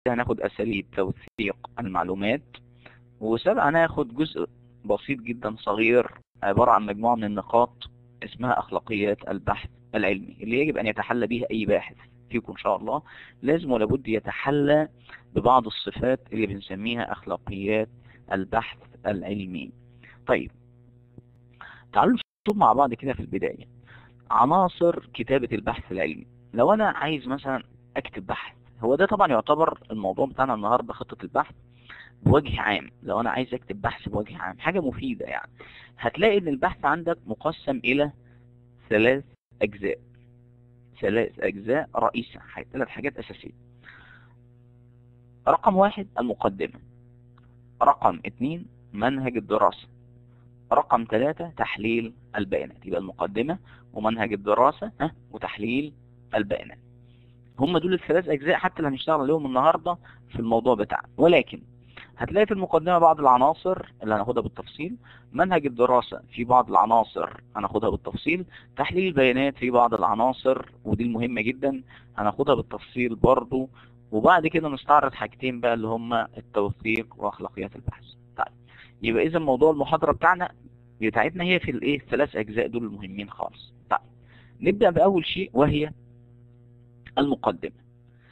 هناخد أساليب توثيق المعلومات وسابع هناخد جزء بسيط جدا صغير عبارة عن مجموعة من النقاط اسمها أخلاقيات البحث العلمي اللي يجب أن يتحلى بها أي باحث فيكم إن شاء الله لازم ولابد يتحلى ببعض الصفات اللي بنسميها أخلاقيات البحث العلمي طيب تعالوا نشوف مع بعض كده في البداية عناصر كتابة البحث العلمي لو أنا عايز مثلا أكتب بحث هو ده طبعا يعتبر الموضوع بتاعنا النهاردة خطة البحث بوجه عام لو أنا عايز أكتب بحث بوجه عام حاجة مفيدة يعني هتلاقي إن البحث عندك مقسم إلى ثلاث أجزاء ثلاث أجزاء رئيسة ثلاث حاجات أساسية رقم واحد المقدمة رقم اتنين منهج الدراسة رقم ثلاثة تحليل البيانات يبقى المقدمة ومنهج الدراسة ها وتحليل البيانات هم دول الثلاث أجزاء حتى اللي هنشتغل عليهم النهاردة في الموضوع بتاعنا ولكن هتلاقي في المقدمة بعض العناصر اللي هناخدها بالتفصيل منهج الدراسة في بعض العناصر هناخدها بالتفصيل تحليل البيانات في بعض العناصر ودي المهمة جدا هناخدها بالتفصيل برضو وبعد كده نستعرض حاجتين بقى اللي هما التوثيق واخلاقيات البحث طيب يبقى اذا موضوع المحاضرة بتاعنا بتاعتنا هي في الايه الثلاث اجزاء دول المهمين خالص طيب نبدأ باول شيء وهي المقدمة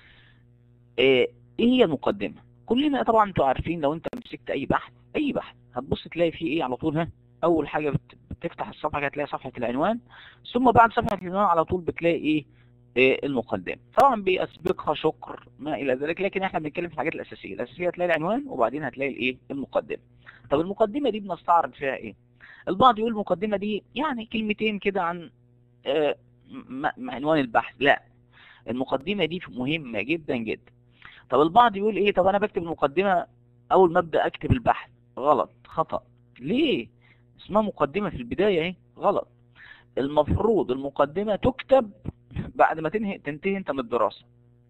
ايه هي المقدمة كلنا طبعا انتوا عارفين لو انت مسكت اي بحث اي بحث هتبص تلاقي فيه ايه على طول ها اول حاجة بتفتح الصفحة هتلاقي صفحة العنوان ثم بعد صفحة العنوان على طول بتلاقي ايه, إيه المقدمة طبعا بيسبقها شكر ما الى ذلك لكن احنا بنتكلم في الحاجات الاساسية الاساسية هتلاقي العنوان وبعدين هتلاقي الايه المقدمة طب المقدمة دي بنستعرض فيها ايه البعض يقول المقدمة دي يعني كلمتين كده عن آه عنوان البحث لا المقدمة دي مهمة جدا جدا طب البعض يقول ايه طب انا بكتب المقدمة اول ما ابدا اكتب البحث غلط خطأ ليه اسمها مقدمة في البداية ايه غلط المفروض المقدمة تكتب بعد ما تنهي تنتهي انت من الدراسة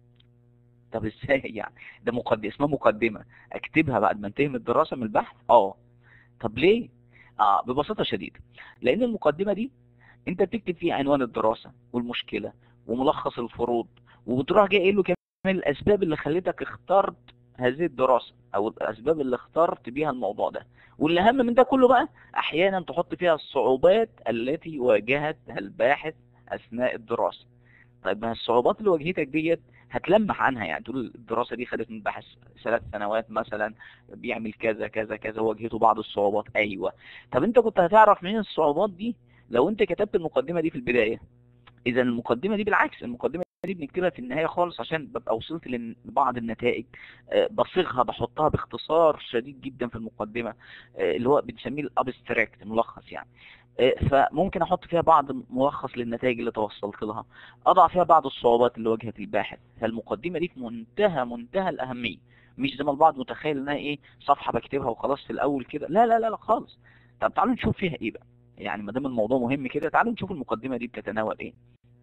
طب ازاي يعني ده مقدمة اسمها مقدمة اكتبها بعد ما انتهي من الدراسة من البحث اه طب ليه اه ببساطة شديدة لان المقدمة دي انت بتكتب فيها عنوان الدراسة والمشكلة وملخص الفروض وبتروح جاي قايل له كمان الاسباب اللي خلتك اخترت هذه الدراسة او الاسباب اللي اخترت بيها الموضوع ده واللي اهم من ده كله بقى احيانا تحط فيها الصعوبات التي واجهتها الباحث اثناء الدراسة طيب ما الصعوبات اللي واجهتك ديت هتلمح عنها يعني تقول الدراسة دي خدت من باحث ثلاث سنوات مثلا بيعمل كذا كذا كذا واجهته بعض الصعوبات ايوه طب انت كنت هتعرف منين الصعوبات دي لو انت كتبت المقدمة دي في البداية اذا المقدمة دي بالعكس المقدمة دي بنكتبها في النهاية خالص عشان ببقى وصلت لبعض النتائج بصيغها بحطها باختصار شديد جدا في المقدمة اللي هو بنسميه الابستراكت ملخص يعني فممكن احط فيها بعض ملخص للنتائج اللي توصلت لها اضع فيها بعض الصعوبات اللي واجهت الباحث فالمقدمة دي في منتهى منتهى الاهمية مش زي ما البعض متخيل انها ايه صفحة بكتبها وخلاص في الاول كده لا لا لا لا خالص طب تعالوا نشوف فيها ايه بقى يعني ما دام الموضوع مهم كده تعالوا نشوف المقدمة دي بتتناول ايه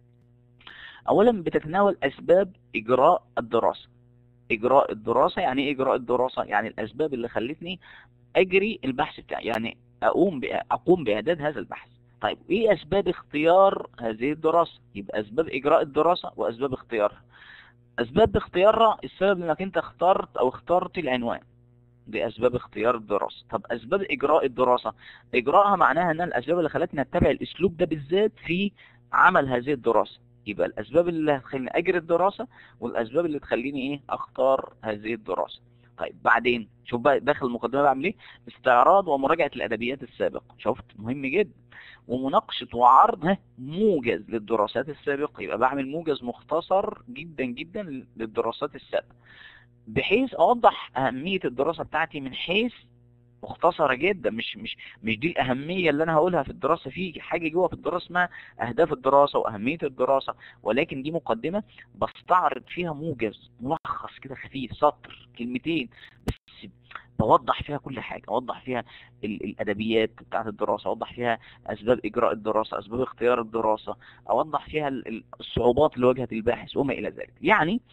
اولا بتتناول اسباب اجراء الدراسة اجراء الدراسة يعني ايه اجراء الدراسة يعني الاسباب اللي خلتني اجري البحث بتاعي يعني اقوم اقوم باعداد هذا البحث طيب ايه اسباب اختيار هذه الدراسة يبقى اسباب اجراء الدراسة واسباب اختيارها اسباب اختيارها السبب انك انت اخترت او اخترت العنوان دي اسباب اختيار الدراسة طب اسباب اجراء الدراسة اجراءها معناها ان الاسباب اللي خلتني اتبع الاسلوب ده بالذات في عمل هذه الدراسة يبقى الاسباب اللي هتخليني اجري الدراسة والاسباب اللي تخليني ايه اختار هذه الدراسة طيب بعدين شوف بقى داخل المقدمة بعمل ايه استعراض ومراجعة الادبيات السابقة شفت مهم جدا ومناقشة وعرض موجز للدراسات السابقة يبقى بعمل موجز مختصر جدا جدا للدراسات السابقة بحيث اوضح اهمية الدراسة بتاعتي من حيث مختصرة جدا مش مش مش دي الأهمية اللي أنا هقولها في الدراسة في حاجة جوه في الدراسة اسمها أهداف الدراسة وأهمية الدراسة ولكن دي مقدمة بستعرض فيها موجز ملخص كده خفيف سطر كلمتين بس بوضح فيها كل حاجة أوضح فيها الأدبيات بتاعت الدراسة أوضح فيها أسباب إجراء الدراسة أسباب اختيار الدراسة أوضح فيها الصعوبات اللي واجهت الباحث وما إلى ذلك يعني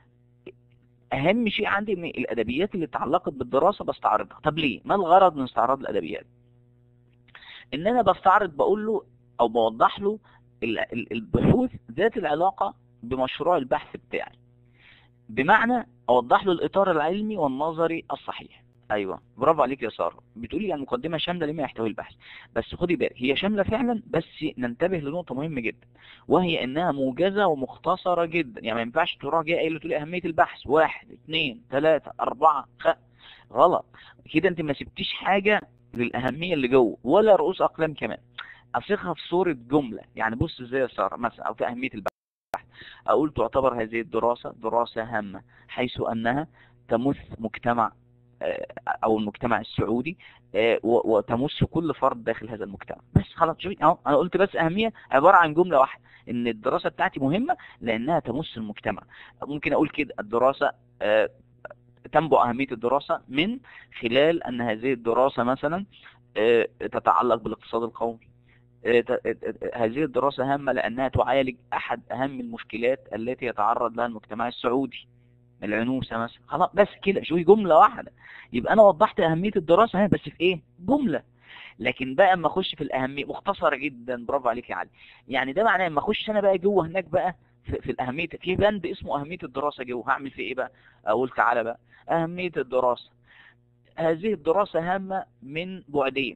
اهم شيء عندي ان الادبيات اللي اتعلقت بالدراسة بستعرضها طب ليه ما الغرض من استعراض الادبيات ان انا بستعرض بقول له او بوضح له البحوث ذات العلاقة بمشروع البحث بتاعي بمعنى اوضح له الاطار العلمي والنظري الصحيح ايوه برافو عليك يا ساره بتقولي يعني المقدمه شامله لما يحتوي البحث بس خدي بالك هي شامله فعلا بس ننتبه لنقطه مهمه جدا وهي انها موجزه ومختصره جدا يعني ما ينفعش تروح جاي قايل تقولي اهميه البحث واحد اثنين ثلاثه اربعه خ... غلط كده انت ما سبتيش حاجه للاهميه اللي جوه ولا رؤوس اقلام كمان اصيغها في صوره جمله يعني بص ازاي يا ساره مثلا او في اهميه البحث اقول تعتبر هذه الدراسه دراسه هامه حيث انها تمث مجتمع او المجتمع السعودي وتمس كل فرد داخل هذا المجتمع بس خلاص شوفي اهو انا قلت بس اهميه عباره عن جمله واحده ان الدراسه بتاعتي مهمه لانها تمس المجتمع ممكن اقول كده الدراسه تنبع اهميه الدراسه من خلال ان هذه الدراسه مثلا تتعلق بالاقتصاد القومي هذه الدراسه هامه لانها تعالج احد اهم المشكلات التي يتعرض لها المجتمع السعودي العنوسة مثلا خلاص بس كده شوي جملة واحدة يبقى انا وضحت اهمية الدراسة هنا بس في ايه جملة لكن بقى اما اخش في الاهمية مختصرة جدا برافو عليك يا علي يعني ده معناه اما اخش انا بقى جوه هناك بقى في, في الاهمية في بند اسمه اهمية الدراسة جوه هعمل في ايه بقى اقول تعالى بقى اهمية الدراسة هذه الدراسة هامة من بعدين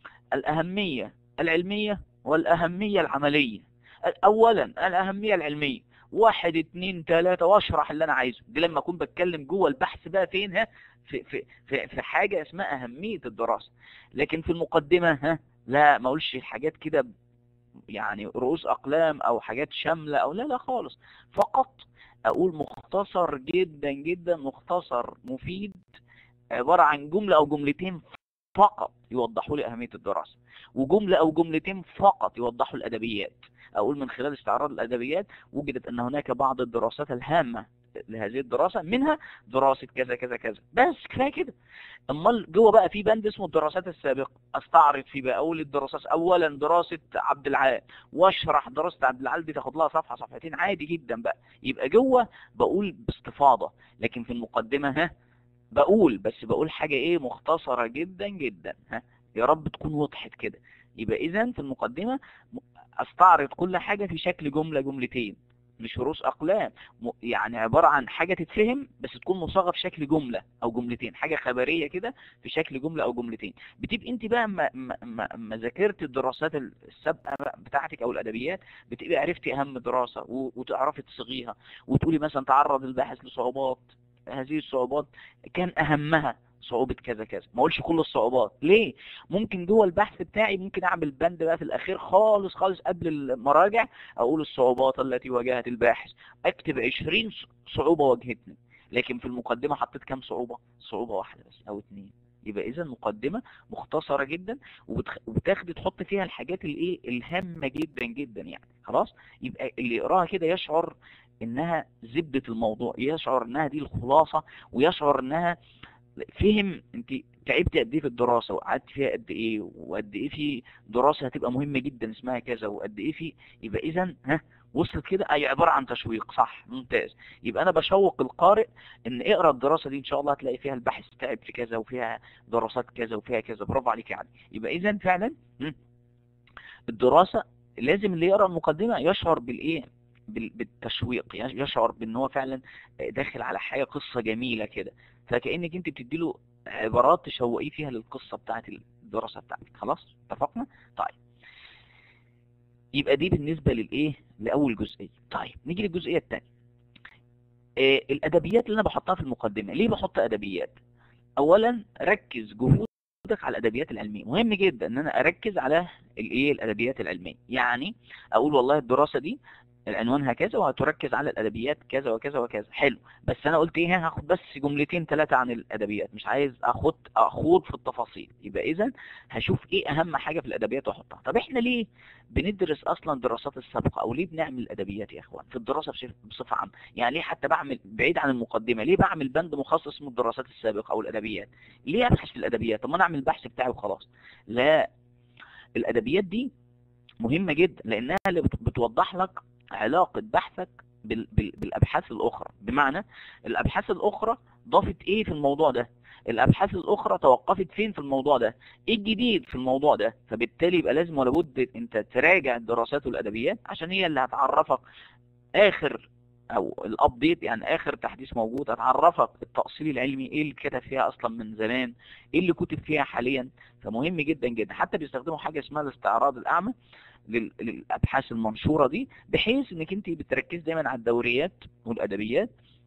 الاهمية العلمية والاهمية العملية اولا الاهمية العلمية واحد اتنين تلاتة واشرح اللي انا عايزه دي لما اكون بتكلم جوه البحث بقى فين ها في, في, في, في حاجة اسمها اهمية الدراسة لكن في المقدمة ها لا ما اقولش حاجات كده يعني رؤوس اقلام او حاجات شاملة او لا لا خالص فقط اقول مختصر جدا جدا مختصر مفيد عبارة عن جملة او جملتين فقط يوضحوا لي اهمية الدراسة وجملة او جملتين فقط يوضحوا الادبيات اقول من خلال استعراض الادبيات وجدت ان هناك بعض الدراسات الهامة لهذه الدراسة منها دراسة كذا كذا كذا بس كفاية كده امال جوه بقى في بند اسمه الدراسات السابقة استعرض فيه بقى اقول الدراسات اولا دراسة عبد العال واشرح دراسة عبد العال دي تاخد لها صفحة صفحتين عادي جدا بقى يبقى جوه بقول باستفاضة لكن في المقدمة ها بقول بس بقول حاجة ايه مختصرة جدا جدا ها يا رب تكون وضحت كده يبقى اذا في المقدمة استعرض كل حاجة في شكل جملة جملتين مش رؤوس اقلام يعني عبارة عن حاجة تتفهم بس تكون مصاغة في شكل جملة او جملتين حاجة خبرية كده في شكل جملة او جملتين بتبقى انت بقى ما, ما, ما ذاكرت الدراسات السابقة بتاعتك او الادبيات بتبقى عرفتي اهم دراسة وتعرفي تصيغيها وتقولي مثلا تعرض الباحث لصعوبات هذه الصعوبات كان اهمها صعوبة كذا كذا ما اقولش كل الصعوبات ليه ممكن جوه البحث بتاعي ممكن اعمل بند بقى في الاخير خالص خالص قبل المراجع اقول الصعوبات التي واجهت الباحث اكتب 20 صعوبة واجهتني لكن في المقدمة حطيت كام صعوبة صعوبة واحدة بس او اتنين يبقى اذا مقدمة مختصرة جدا وبتاخدي تحط فيها الحاجات الايه الهامة جدا جدا يعني خلاص يبقى اللي يقراها كده يشعر انها زبدة الموضوع يشعر انها دي الخلاصة ويشعر انها فهم انت تعبت قد ايه في الدراسة وقعدت فيها قد ايه وقد ايه في دراسة هتبقى مهمة جدا اسمها كذا وقد ايه في يبقى اذا ها وصلت كده اي عبارة عن تشويق صح ممتاز يبقى انا بشوق القارئ ان اقرا الدراسة دي ان شاء الله هتلاقي فيها البحث تعب في كذا وفيها دراسات كذا وفيها كذا برافو عليك يعني يبقى اذا فعلا الدراسة لازم اللي يقرا المقدمة يشعر بالايه بالتشويق يشعر بان هو فعلا داخل على حاجة قصة جميلة كده فكأنك انت بتديله عبارات تشوقيه فيها للقصة بتاعت الدراسة بتاعتك خلاص اتفقنا طيب يبقى دي بالنسبة للايه لاول جزئية طيب نيجي للجزئية الثانية آه الادبيات اللي انا بحطها في المقدمة ليه بحط ادبيات اولا ركز جهودك على الادبيات العلمية مهم جدا ان انا اركز على الايه الادبيات العلمية يعني اقول والله الدراسة دي العنوان هكذا وهتركز على الادبيات كذا وكذا وكذا حلو بس انا قلت ايه هاخد بس جملتين ثلاثة عن الادبيات مش عايز اخد اخوض في التفاصيل يبقى اذا هشوف ايه اهم حاجة في الادبيات واحطها طب احنا ليه بندرس اصلا الدراسات السابقة او ليه بنعمل ادبيات يا اخوان في الدراسة بصفة عامة يعني ليه حتى بعمل بعيد عن المقدمة ليه بعمل بند مخصص اسمه الدراسات السابقة او الادبيات ليه ابحث في الادبيات طب ما انا اعمل البحث بتاعي وخلاص لا الادبيات دي مهمة جدا لانها اللي بتوضح لك علاقة بحثك بالابحاث الاخرى بمعنى الابحاث الاخرى ضافت ايه في الموضوع ده الابحاث الاخرى توقفت فين في الموضوع ده ايه الجديد في الموضوع ده فبالتالي يبقى لازم ولا بد انت تراجع الدراسات والادبيات عشان هي اللي هتعرفك اخر او الابديت يعني اخر تحديث موجود هتعرفك التأصيل العلمي ايه اللي كتب فيها اصلا من زمان ايه اللي كتب فيها حاليا فمهم جدا جدا حتى بيستخدموا حاجة اسمها الاستعراض الاعمى لل- للابحاث المنشورة دي بحيث انك انت بتركز دايما على الدوريات والادبيات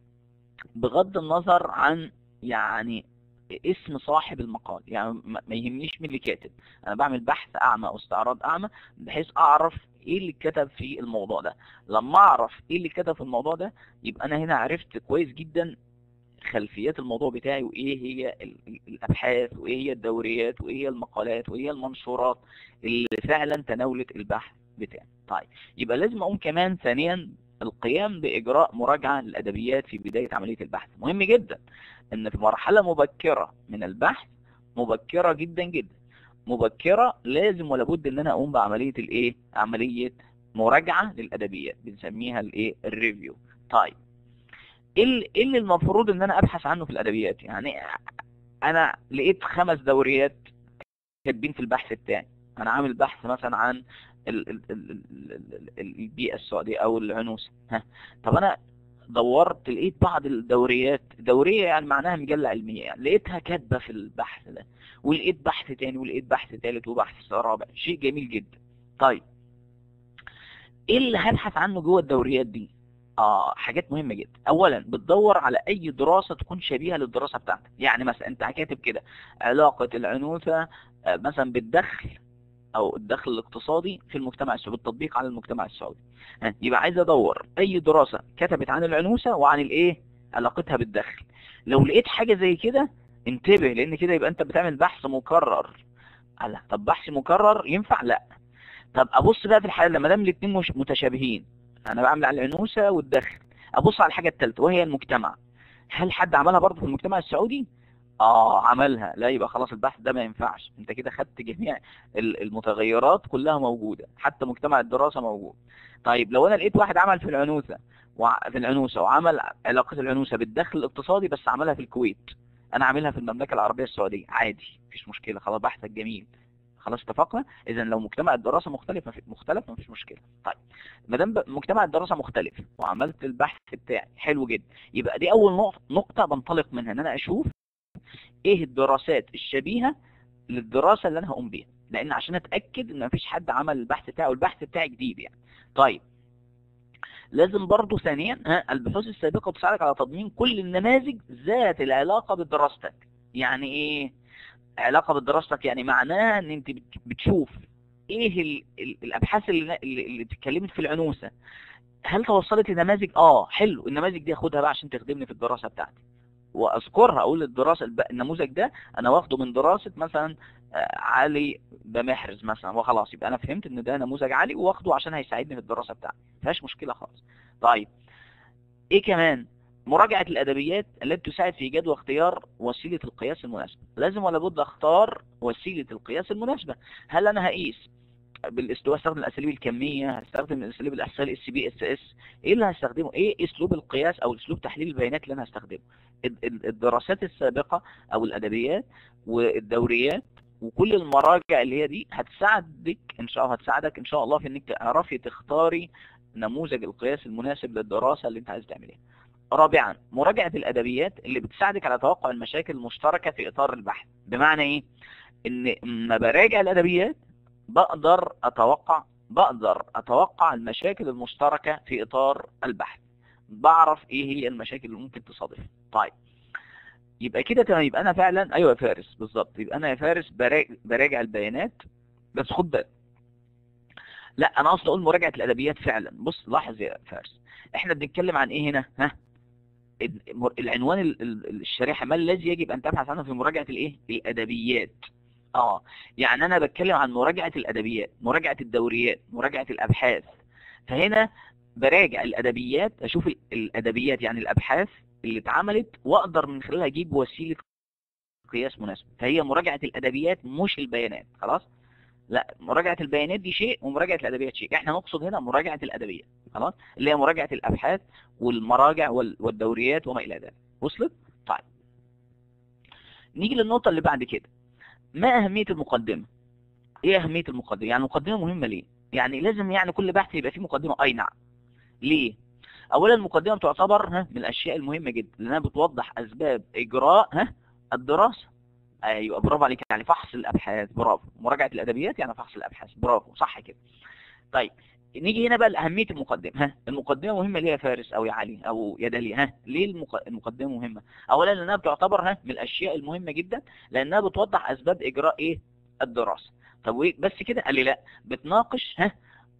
بغض النظر عن يعني اسم صاحب المقال يعني ما ما يهمنيش مين اللي كاتب انا بعمل بحث اعمى او استعراض اعمى بحيث اعرف ايه اللي كتب في الموضوع ده لما اعرف ايه اللي كتب في الموضوع ده يبقى انا هنا عرفت كويس جدا خلفيات الموضوع بتاعي وايه هي ال- ال- الابحاث وايه هي الدوريات وايه هي المقالات وايه هي المنشورات اللي فعلا تناولت البحث بتاعي طيب يبقى لازم اقوم كمان ثانيا القيام باجراء مراجعه للادبيات في بدايه عمليه البحث مهم جدا ان في مرحله مبكره من البحث مبكره جدا جدا مبكره لازم ولا بد ان انا اقوم بعمليه الايه عمليه مراجعه للادبيات بنسميها الايه الريفيو طيب ايه اللي- إيه اللي المفروض ان انا ابحث عنه في الادبيات يعني انا لقيت خمس دوريات كاتبين في البحث بتاعي انا عامل بحث مثلا عن ال- ال- ال- ال- ال- ال- البيئه السعوديه او العنوسه ها طب انا دورت لقيت بعض الدوريات دوريه يعني معناها مجله علميه يعني لقيتها كاتبه في البحث ده ولقيت بحث تاني ولقيت بحث تالت وبحث رابع شيء جميل جدا طيب ايه اللي هبحث عنه جوه الدوريات دي اه حاجات مهمه جدا اولا بتدور على اي دراسه تكون شبيهه للدراسه بتاعتك يعني مثلا انت كاتب كده علاقه العنوسه آه، مثلا بالدخل او الدخل الاقتصادي في المجتمع السعودي بالتطبيق على المجتمع السعودي ها، يبقى عايز ادور اي دراسه كتبت عن العنوسه وعن الايه علاقتها بالدخل لو لقيت حاجه زي كده انتبه لان كده يبقى انت بتعمل بحث مكرر الله طب بحث مكرر ينفع لا طب ابص بقى في الحاله لما دام الاثنين مش متشابهين انا بعمل على العنوسه والدخل ابص على الحاجه الثالثه وهي المجتمع هل حد عملها برضه في المجتمع السعودي اه عملها لا يبقى خلاص البحث ده ما ينفعش انت كده خدت جميع ال- المتغيرات كلها موجوده حتى مجتمع الدراسه موجود طيب لو انا لقيت واحد عمل في العنوسه وع- في العنوسه وعمل علاقه العنوسه بالدخل الاقتصادي بس عملها في الكويت انا عاملها في المملكه العربيه السعوديه عادي مفيش مشكله خلاص بحثك جميل خلاص اتفقنا اذا لو مجتمع الدراسه مختلف مفي- مختلف مفيش مشكله طيب ما دام ب- مجتمع الدراسه مختلف وعملت البحث بتاعي حلو جدا يبقى دي اول نقطه نقطه بنطلق منها ان انا اشوف ايه الدراسات الشبيهه للدراسه اللي انا هقوم بيها لان عشان اتاكد ان مفيش حد عمل البحث بتاعه والبحث بتاعي جديد يعني طيب لازم برضو ثانيا ها البحوث السابقه تساعدك على تضمين كل النماذج ذات العلاقه بدراستك يعني ايه علاقه بدراستك يعني معناها ان انت بت- بتشوف ايه ال ال الابحاث اللي اللي اللي اتكلمت في العنوسه هل توصلت لنماذج اه حلو النماذج دي اخدها بقى عشان تخدمني في الدراسه بتاعتي واذكرها اقول الدراسه الب- النموذج ده انا واخده من دراسه مثلا آه، علي بمحرز مثلا وخلاص يبقى انا فهمت ان ده نموذج عالي واخده عشان هيساعدني في الدراسه بتاعتي مفيهاش مشكله خالص طيب ايه كمان مراجعه الادبيات التي تساعد في ايجاد واختيار وسيله القياس المناسبه لازم ولا بد اختار وسيله القياس المناسبه هل انا هقيس بالاسلوب هستخدم الاساليب الكميه هستخدم الاساليب الاحصائيه الاس بي اس اس ايه اللي هستخدمه ايه اسلوب القياس او اسلوب تحليل البيانات اللي انا هستخدمه ال- ال- الدراسات السابقه او الادبيات والدوريات وكل المراجع اللي هي دي هتساعدك ان شاء الله هتساعدك ان شاء الله في انك تعرفي تختاري نموذج القياس المناسب للدراسه اللي انت عايز تعمليها رابعا مراجعه الادبيات اللي بتساعدك على توقع المشاكل المشتركه في اطار البحث بمعنى ايه ان لما براجع الادبيات بقدر اتوقع بقدر اتوقع المشاكل المشتركه في اطار البحث بعرف ايه هي المشاكل اللي ممكن تصادفها طيب يبقى كده تمام يبقى انا فعلا ايوه يا فارس بالظبط يبقى انا يا فارس براجع, براجع البيانات بس خد بالك لا انا اصلا اقول مراجعه الادبيات فعلا بص لاحظ يا فارس احنا بنتكلم عن ايه هنا ها ال- العنوان ال- ال- الشريحه ما الذي يجب ان تبحث عنه في مراجعه الايه الادبيات اه يعني انا بتكلم عن مراجعه الادبيات مراجعه الدوريات مراجعه الابحاث فهنا براجع الادبيات اشوف ال- الادبيات يعني الابحاث اللي اتعملت واقدر من خلالها اجيب وسيله قياس مناسب فهي مراجعه الادبيات مش البيانات خلاص لا مراجعه البيانات دي شيء ومراجعه الادبيات شيء احنا نقصد هنا مراجعه الادبيات خلاص اللي هي مراجعه الابحاث والمراجع وال- والدوريات وما الى ذلك وصلت طيب نيجي للنقطه اللي بعد كده ما اهميه المقدمه ايه اهميه المقدمه يعني المقدمه مهمه ليه يعني لازم يعني كل بحث يبقى فيه مقدمه اي نعم ليه اولا المقدمة تعتبر ها من الاشياء المهمة جدا لانها بتوضح اسباب اجراء ها الدراسة ايوه برافو عليك يعني فحص الابحاث برافو مراجعة الادبيات يعني فحص الابحاث برافو صح كده طيب نيجي هنا بقى لأهمية المقدمة ها المقدمة مهمة ليه يا فارس أو يا علي أو يا داليا ها ليه المق- المقدمة مهمة أولا لأنها بتعتبر ها من الأشياء المهمة جدا لأنها بتوضح أسباب إجراء إيه الدراسة طب وإيه بس كده قال لي لا بتناقش ها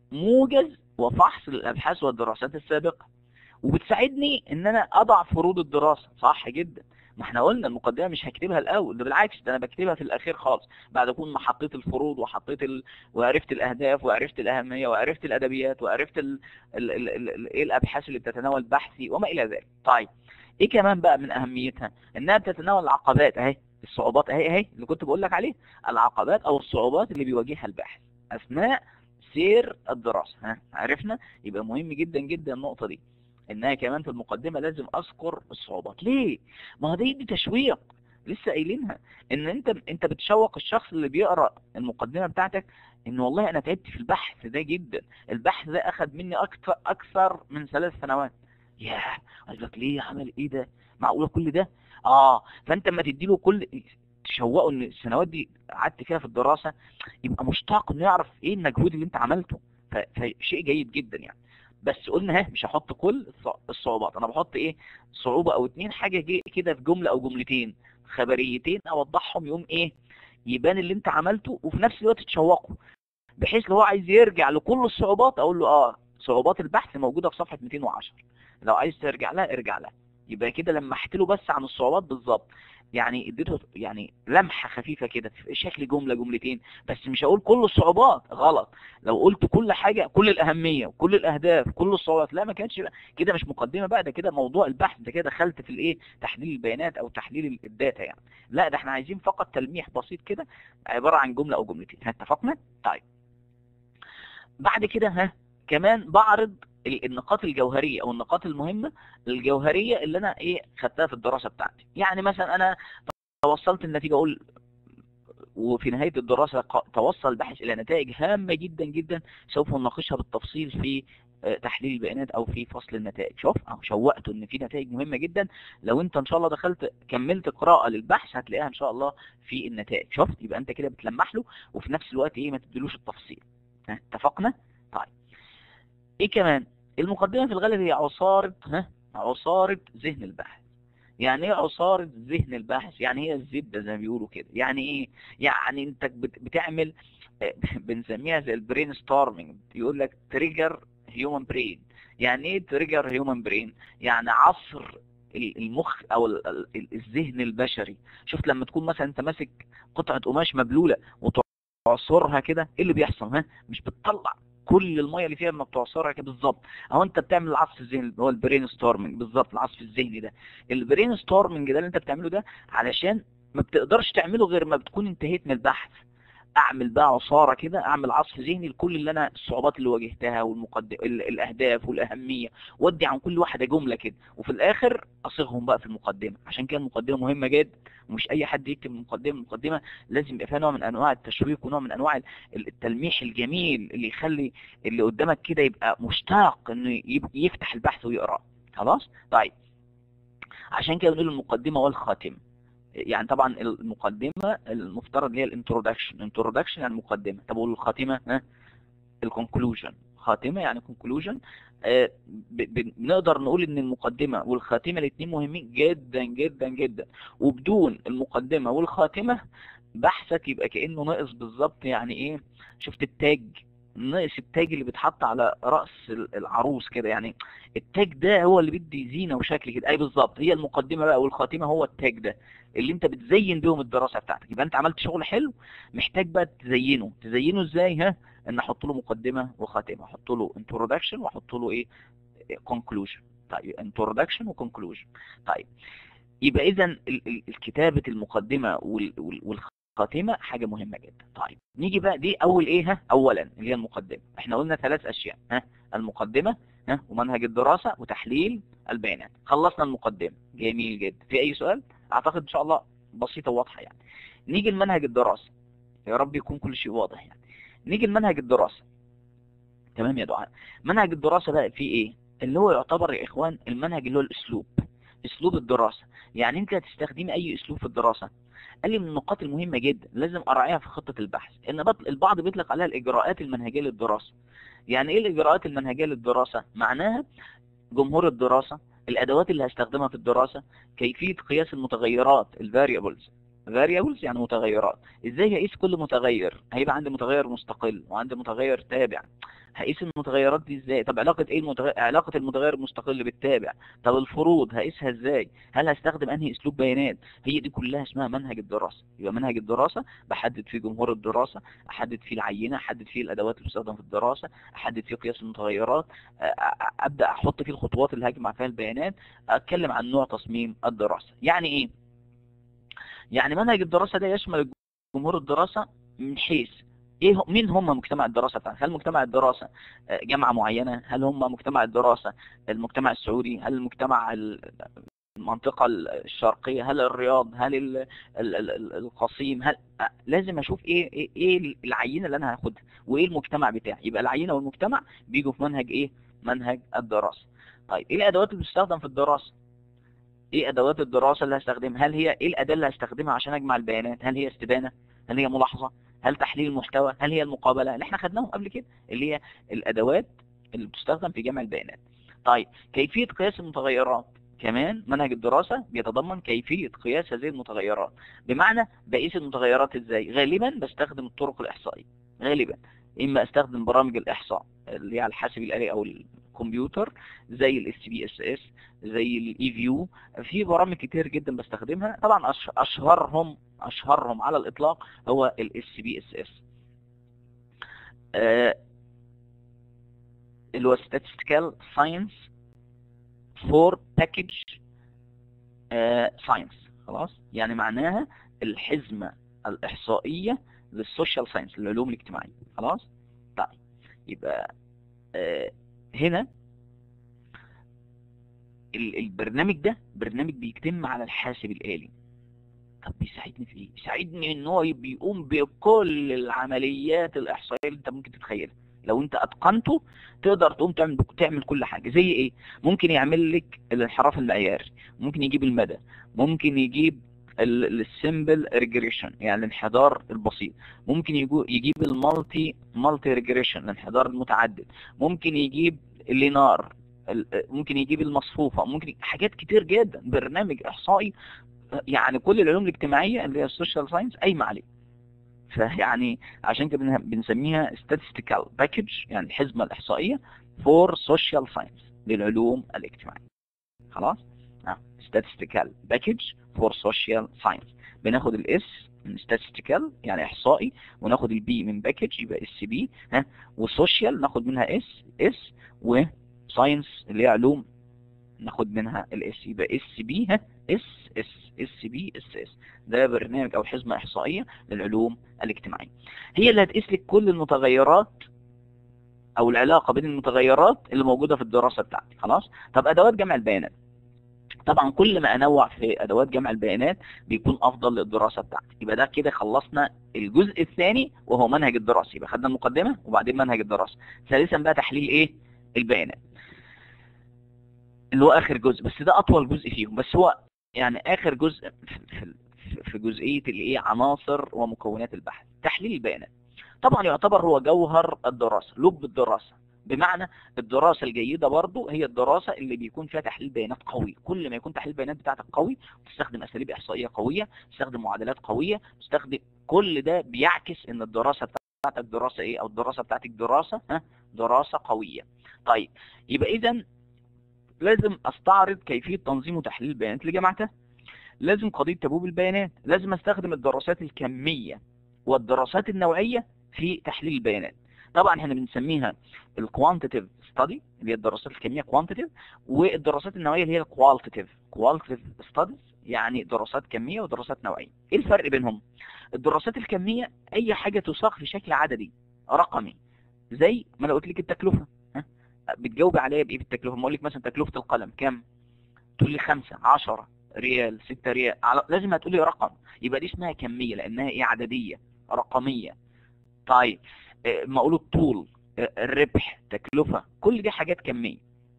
موجز وفحص للأبحاث والدراسات السابقة وبتساعدني ان انا اضع فروض الدراسة صح جدا ما احنا قلنا المقدمة مش هكتبها الاول ده بالعكس ده انا بكتبها في الاخير خالص بعد اكون ما حطيت الفروض وحطيت ال... وعرفت الاهداف وعرفت الاهمية وعرفت الادبيات وعرفت ال... ال... ال... ال... ال... ايه الابحاث اللي بتتناول بحثي وما الى ذلك طيب ايه كمان بقى من اهميتها انها بتتناول العقبات اهي الصعوبات اهي اهي اللي كنت بقول لك عليه العقبات او الصعوبات اللي بيواجهها الباحث اثناء سير الدراسة ها عرفنا يبقى مهم جدا جدا النقطة دي انها كمان في المقدمة لازم اذكر الصعوبات ليه ما هو دي دي تشويق لسه قايلينها ان انت انت بتشوق الشخص اللي بيقرا المقدمة بتاعتك ان والله انا تعبت في البحث ده جدا البحث ده اخد مني اكتر اكثر من ثلاث سنوات ياه قال لك ليه عمل ايه ده معقولة كل ده اه فانت اما تديله كل تشوقه ان السنوات دي قعدت فيها في الدراسة يبقى مشتاق انه يعرف ايه المجهود اللي انت عملته ف- فشيء جيد جدا يعني بس قلنا ها مش هحط كل الصع- الصعوبات انا بحط ايه صعوبة او اتنين حاجة جي- كده في جملة او جملتين خبريتين اوضحهم يقوم ايه يبان اللي انت عملته وفي نفس الوقت تشوقه بحيث لو هو عايز يرجع لكل الصعوبات اقول له اه صعوبات البحث موجودة في صفحة 210 لو عايز ترجع لها ارجع لها يبقى كده لمحت له بس عن الصعوبات بالظبط يعني اديته يعني لمحة خفيفة كده في شكل جملة جملتين بس مش هقول كل الصعوبات غلط لو قلت كل حاجة كل الأهمية وكل الأهداف كل الصعوبات لا ما كانش بقى كده مش مقدمة بقى ده كده موضوع البحث ده كده دخلت في الايه تحليل البيانات او تحليل الداتا يعني لا ده احنا عايزين فقط تلميح بسيط كده عبارة عن جملة او جملتين ها اتفقنا طيب بعد كده ها كمان بعرض ال- النقاط الجوهرية او النقاط المهمة الجوهرية اللي انا ايه خدتها في الدراسة بتاعتي يعني مثلا انا توصلت النتيجة اقول وفي نهاية الدراسة ق- توصل الباحث إلى نتائج هامة جدا جدا سوف نناقشها بالتفصيل في آه، تحليل البيانات أو في فصل النتائج شوف أهو شوقته إن في نتائج مهمة جدا لو أنت إن شاء الله دخلت كملت قراءة للبحث هتلاقيها إن شاء الله في النتائج شفت يبقى أنت كده بتلمح له وفي نفس الوقت إيه ما تديلوش التفصيل ها اتفقنا؟ طيب إيه كمان؟ المقدمة في الغالب هي عصارة ها عصارة ذهن الباحث يعني ايه عصارة ذهن الباحث يعني هي الزبدة زي ما بيقولوا كده يعني ايه يعني انت بت- بتعمل آه، بنسميها زي البرين ستارمنج يقول لك تريجر هيومن برين يعني ايه تريجر هيومن برين يعني عصر ال- المخ او ال- ال- الذهن البشري شفت لما تكون مثلا انت ماسك قطعة قماش مبلولة وتعصرها كده ايه اللي بيحصل ها مش بتطلع كل الميه اللي فيها لما بتعصرها كده بالظبط اهو انت بتعمل العصف الذهني اللي هو البرين ستورمنج بالظبط العصف الذهني ده البرين ستورمنج ده اللي انت بتعمله ده علشان ما بتقدرش تعمله غير ما بتكون انتهيت من البحث اعمل بقى عصارة كده اعمل عصف ذهني لكل اللي انا الصعوبات اللي واجهتها والمقدم ال- الاهداف والاهمية وادي عن كل واحدة جملة كده وفي الاخر اصيغهم بقى في المقدمة عشان كده المقدمة مهمة جدا ومش اي حد يكتب المقدمة المقدمة لازم يبقى فيها نوع من انواع التشويق ونوع من انواع ال- التلميح الجميل اللي يخلي اللي قدامك كده يبقى مشتاق انه يب- يفتح البحث ويقراه خلاص طيب عشان كده بنقول المقدمة والخاتمة يعني طبعا المقدمة المفترض اللي هي الانترودكشن انترودكشن يعني مقدمة طب والخاتمة ها الكونكلوجن خاتمة يعني كونكلوجن بنقدر نقول ان المقدمة والخاتمة الاثنين مهمين جدا جدا جدا وبدون المقدمة والخاتمة بحثك يبقى كأنه ناقص بالظبط يعني ايه شفت التاج ناقص التاج اللي بيتحط على رأس ال- العروس كده يعني التاج ده هو اللي بيدي زينة وشكل كده اي بالظبط هي المقدمة بقى والخاتمة هو التاج ده اللي انت بتزين بيهم الدراسة بتاعتك يبقى انت عملت شغل حلو محتاج بقى تزينه تزينه ازاي ها ان احط له مقدمة وخاتمة احط له introduction واحط له ايه conclusion طيب introduction وconclusion طيب يبقى اذا كتابة المقدمة وال- وال- والخاتمة حاجة مهمة جدا طيب نيجي بقى دي اول ايه ها اولا اللي هي المقدمة احنا قلنا ثلاث اشياء ها المقدمة ها ومنهج الدراسة وتحليل البيانات خلصنا المقدمة جميل جدا في اي سؤال اعتقد ان شاء الله بسيطة وواضحة يعني نيجي لمنهج الدراسة يا رب يكون كل شيء واضح يعني نيجي لمنهج الدراسة تمام يا دعاء منهج الدراسة بقى فيه ايه اللي هو يعتبر يا اخوان المنهج اللي هو الاسلوب اسلوب الدراسة يعني انت هتستخدمي اي اسلوب في الدراسة قال لي من النقاط المهمة جدا لازم اراعيها في خطة البحث ان بط- البعض بيطلق عليها الاجراءات المنهجية للدراسة يعني ايه الاجراءات المنهجية للدراسة معناها جمهور الدراسة الادوات اللي هستخدمها في الدراسة كيفية قياس المتغيرات الفاريبلز variables يعني متغيرات ازاي هقيس كل متغير هيبقى عندي متغير مستقل وعندي متغير تابع هقيس المتغيرات دي ازاي طب علاقة ايه المتغير علاقة المتغير المستقل بالتابع طب الفروض هقيسها ازاي هل هستخدم انهي اسلوب بيانات هي دي كلها اسمها منهج الدراسة يبقى منهج الدراسة بحدد فيه جمهور الدراسة احدد فيه العينة احدد فيه الادوات اللي بتستخدم في الدراسة احدد فيه قياس المتغيرات أ- أ- ابدا احط فيه الخطوات اللي هجمع فيها البيانات اتكلم عن نوع تصميم الدراسة يعني ايه يعني منهج الدراسة ده يشمل جمهور الدراسة من حيث ايه هو- مين هم مجتمع الدراسة بتاعك هل مجتمع الدراسة آه، جامعة معينة هل هم مجتمع الدراسة المجتمع السعودي هل المجتمع ال- المنطقة الشرقية هل الرياض هل ال- ال- ال- ال- القصيم هل آه، لازم اشوف ايه ايه إيه العينة اللي انا هاخدها وايه المجتمع بتاعي يبقى العينة والمجتمع بيجوا في منهج ايه منهج الدراسة طيب ايه الادوات اللي بتستخدم في الدراسة ايه ادوات الدراسة اللي هستخدمها هل هي ايه الاداة اللي هستخدمها عشان اجمع البيانات هل هي استبانة هل هي ملاحظة هل تحليل المحتوى هل هي المقابلة اللي احنا خدناهم قبل كده اللي هي الادوات اللي بتستخدم في جمع البيانات طيب كيفية قياس المتغيرات كمان منهج الدراسة بيتضمن كيفية قياس هذه المتغيرات بمعنى بقيس المتغيرات ازاي غالبا بستخدم الطرق الاحصائية غالبا اما استخدم برامج الاحصاء اللي هي على الحاسب الالي او الكمبيوتر زي الاس بي اس اس زي الاي فيو في برامج كتير جدا بستخدمها طبعا أش- اشهرهم اشهرهم على الاطلاق هو الاس بي اس اس اللي هو statistical science for package آه، science خلاص يعني معناها الحزمة الإحصائية للسوشيال ساينس للعلوم الاجتماعية خلاص طيب يبقى آه، هنا ال- البرنامج ده برنامج بيتم على الحاسب الآلي طب بيساعدني في ايه؟ يساعدني ان هو بيقوم بكل العمليات الإحصائية اللي انت ممكن تتخيلها لو انت اتقنته تقدر تقوم تعمل تعمل كل حاجة زي ايه ممكن يعمل لك الانحراف المعياري ممكن يجيب المدى ممكن يجيب السمبل ريجريشن يعني الانحدار البسيط ممكن يجو- يجيب المالتي مالتي ريجريشن الانحدار المتعدد ممكن يجيب اللينار ال- ممكن يجيب المصفوفة ممكن ي- حاجات كتير جدا برنامج احصائي يعني كل العلوم الاجتماعية اللي هي السوشيال ساينس قايمة عليه فيعني عشان كده بنها- بنسميها statistical package يعني الحزمة الإحصائية for social science للعلوم الاجتماعية خلاص آه. statistical package for social science بناخد الاس من statistical يعني إحصائي وناخد البي من باكج يبقى اس بي ها والسوشيال ناخد منها اس اس وساينس اللي هي علوم ناخد منها الاس يبقى اس بي ها اس اس اس بي اس اس ده برنامج او حزمه احصائيه للعلوم الاجتماعيه هي اللي هتقيس لك كل المتغيرات او العلاقه بين المتغيرات اللي موجوده في الدراسه بتاعتي خلاص طب ادوات جمع البيانات طبعا كل ما انوع في ادوات جمع البيانات بيكون افضل للدراسه بتاعتي يبقى ده كده خلصنا الجزء الثاني وهو منهج الدراسه يبقى خدنا المقدمه وبعدين منهج الدراسه ثالثا بقى تحليل ايه البيانات اللي هو اخر جزء بس ده اطول جزء فيهم بس هو يعني اخر جزء في- في في جزئيه الايه عناصر ومكونات البحث تحليل البيانات طبعا يعتبر هو جوهر الدراسه لب الدراسه بمعنى الدراسه الجيده برضو هي الدراسه اللي بيكون فيها تحليل بيانات قوي كل ما يكون تحليل البيانات بتاعتك قوي تستخدم اساليب احصائيه قويه تستخدم معادلات قويه تستخدم كل ده بيعكس ان الدراسه بتاعتك دراسه ايه او الدراسه بتاعتك دراسه ها دراسه قويه طيب يبقى اذا لازم استعرض كيفيه تنظيم وتحليل البيانات اللي جمعتها لازم قضيه تبويب البيانات لازم استخدم الدراسات الكميه والدراسات النوعيه في تحليل البيانات طبعا احنا بنسميها الكوانتيتيف ستادي اللي هي الدراسات الكميه كوانتيتيف والدراسات النوعيه اللي هي الكوالتيتيف كوالتيتيف ستاديز يعني دراسات كميه ودراسات نوعيه ايه الفرق بينهم الدراسات الكميه اي حاجه تساق في شكل عددي رقمي زي ما انا قلت لك التكلفه ها؟ بتجاوبي عليا بايه بالتكلفه ما اقول لك مثلا تكلفه القلم كام تقول لي 5 10 ريال 6 ريال على... لازم هتقولي رقم يبقى دي اسمها كميه لانها ايه عدديه رقميه طيب آه، ما اقول الطول آه، الربح تكلفه كل دي حاجات كميه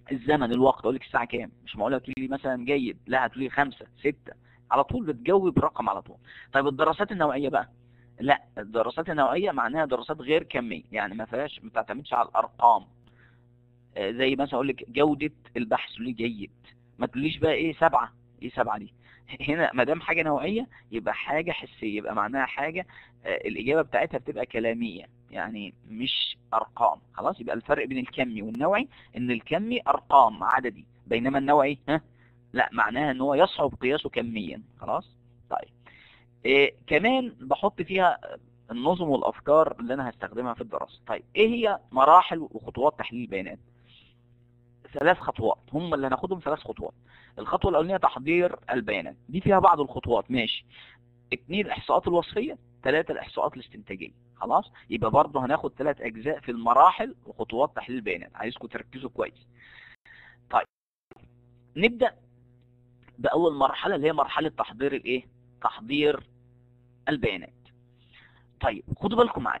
الزمن الوقت اقول لك الساعه كام مش معقوله تقولي لي مثلا جيد لا هتقولي خمسة ستة على طول بتجاوب رقم على طول طيب الدراسات النوعيه بقى لا الدراسات النوعيه معناها دراسات غير كميه يعني ما فيهاش ما بتعتمدش على الارقام آه، زي مثلا اقول لك جوده البحث تقولي جيد ما تقوليش بقى ايه سبعة ايه سبعة دي هنا ما دام حاجه نوعيه يبقى حاجه حسيه يبقى معناها حاجه آه، الاجابه بتاعتها بتبقى كلاميه يعني مش ارقام خلاص يبقى الفرق بين الكمي والنوعي ان الكمي ارقام عددي بينما النوعي ها لا معناها ان هو يصعب قياسه كميا خلاص طيب إيه كمان بحط فيها النظم والافكار اللي انا هستخدمها في الدراسه طيب ايه هي مراحل وخطوات تحليل البيانات ثلاث خطوات هم اللي هناخدهم ثلاث خطوات الخطوه الاولانيه تحضير البيانات دي فيها بعض الخطوات ماشي اثنين الاحصاءات الوصفيه ثلاثه الاحصاءات الاستنتاجيه خلاص يبقى برضه هناخد ثلاث اجزاء في المراحل وخطوات تحليل البيانات عايزكم تركزوا كويس طيب نبدا باول مرحله اللي هي مرحله تحضير الايه تحضير البيانات طيب خدوا بالكم معايا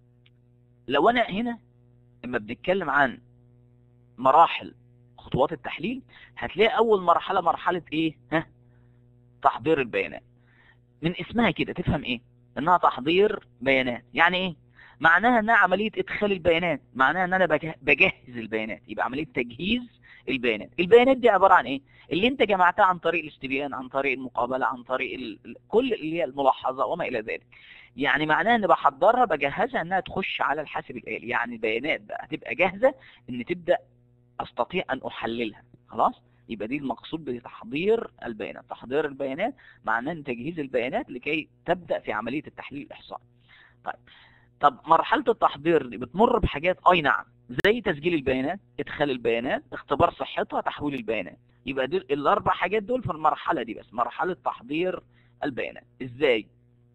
لو انا هنا لما بنتكلم عن مراحل خطوات التحليل هتلاقي اول مرحله مرحله ايه ها تحضير البيانات من اسمها كده تفهم ايه انها تحضير بيانات يعني ايه معناها انها عمليه ادخال البيانات معناها ان انا بجه- بجهز البيانات يبقى عمليه تجهيز البيانات البيانات دي عباره عن ايه اللي انت جمعتها عن طريق الاستبيان عن طريق المقابله عن طريق ال... ال- كل اللي هي الملاحظه وما الى ذلك يعني معناها ان بحضرها بجهزها انها تخش على الحاسب الالي يعني البيانات بقى هتبقى جاهزه ان تبدا استطيع ان احللها خلاص يبقى دي المقصود بتحضير البيانات تحضير البيانات معناه ان تجهيز البيانات لكي تبدا في عمليه التحليل الاحصائي طيب طب مرحله التحضير دي بتمر بحاجات اي نعم زي تسجيل البيانات ادخال البيانات اختبار صحتها تحويل البيانات يبقى دي الاربع حاجات دول في المرحله دي بس مرحله تحضير البيانات ازاي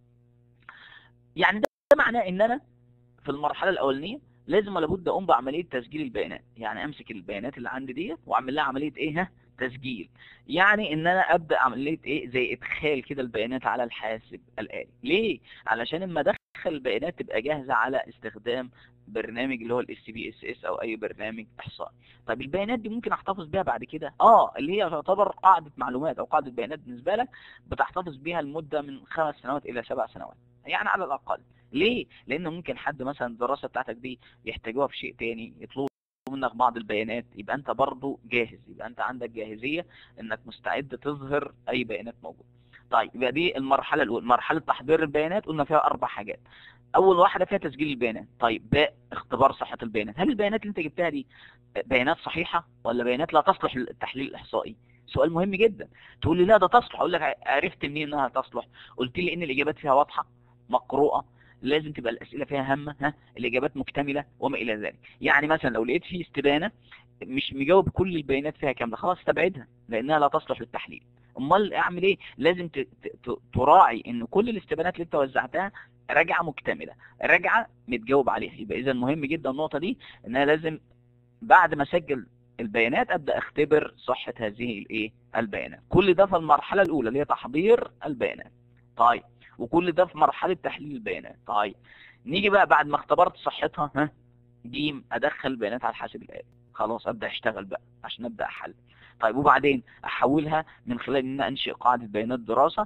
يعني ده معناه ان انا في المرحله الاولانيه لازم لابد اقوم بعمليه تسجيل البيانات يعني امسك البيانات اللي عندي ديت واعمل لها عمليه ايه ها تسجيل يعني ان انا ابدا عمليه ايه زي ادخال كده البيانات على الحاسب الالي ليه علشان اما ادخل البيانات تبقى جاهزه على استخدام برنامج اللي هو الاس بي اس اس او اي برنامج احصائي طب البيانات دي ممكن احتفظ بيها بعد كده اه اللي هي تعتبر قاعده معلومات او قاعده بيانات بالنسبه لك بتحتفظ بيها لمده من خمس سنوات الى سبع سنوات يعني على الاقل ليه لان ممكن حد مثلا الدراسه بتاعتك دي يحتاجوها في شيء تاني يطلبوا منك بعض البيانات يبقى انت برضو جاهز يبقى انت عندك جاهزيه انك مستعد تظهر اي بيانات موجوده طيب يبقى دي المرحله الاولى مرحله تحضير البيانات قلنا فيها اربع حاجات اول واحده فيها تسجيل البيانات طيب باء اختبار صحه البيانات هل البيانات اللي انت جبتها دي بيانات صحيحه ولا بيانات لا تصلح للتحليل الاحصائي سؤال مهم جدا تقول لي لا ده تصلح اقول لك عرفت منين انها تصلح قلت لي ان الاجابات فيها واضحه مقروءه لازم تبقى الاسئله فيها هامه ها الاجابات مكتمله وما الى ذلك يعني مثلا لو لقيت في استبانه مش مجاوب كل البيانات فيها كامله خلاص استبعدها لانها لا تصلح للتحليل امال اعمل ايه لازم ت- ت- تراعي ان كل الاستبانات اللي انت وزعتها راجعه مكتمله راجعه متجاوب عليها يبقى اذا مهم جدا النقطه دي انها لازم بعد ما اسجل البيانات ابدا اختبر صحه هذه الايه البيانات كل ده في المرحله الاولى اللي هي تحضير البيانات طيب وكل ده في مرحله تحليل البيانات طيب نيجي بقى بعد ما اختبرت صحتها ها جيم ادخل البيانات على الحاسب الالي خلاص ابدا اشتغل بقى عشان ابدا احلل طيب وبعدين احولها من خلال ان أنا انشئ قاعده بيانات دراسه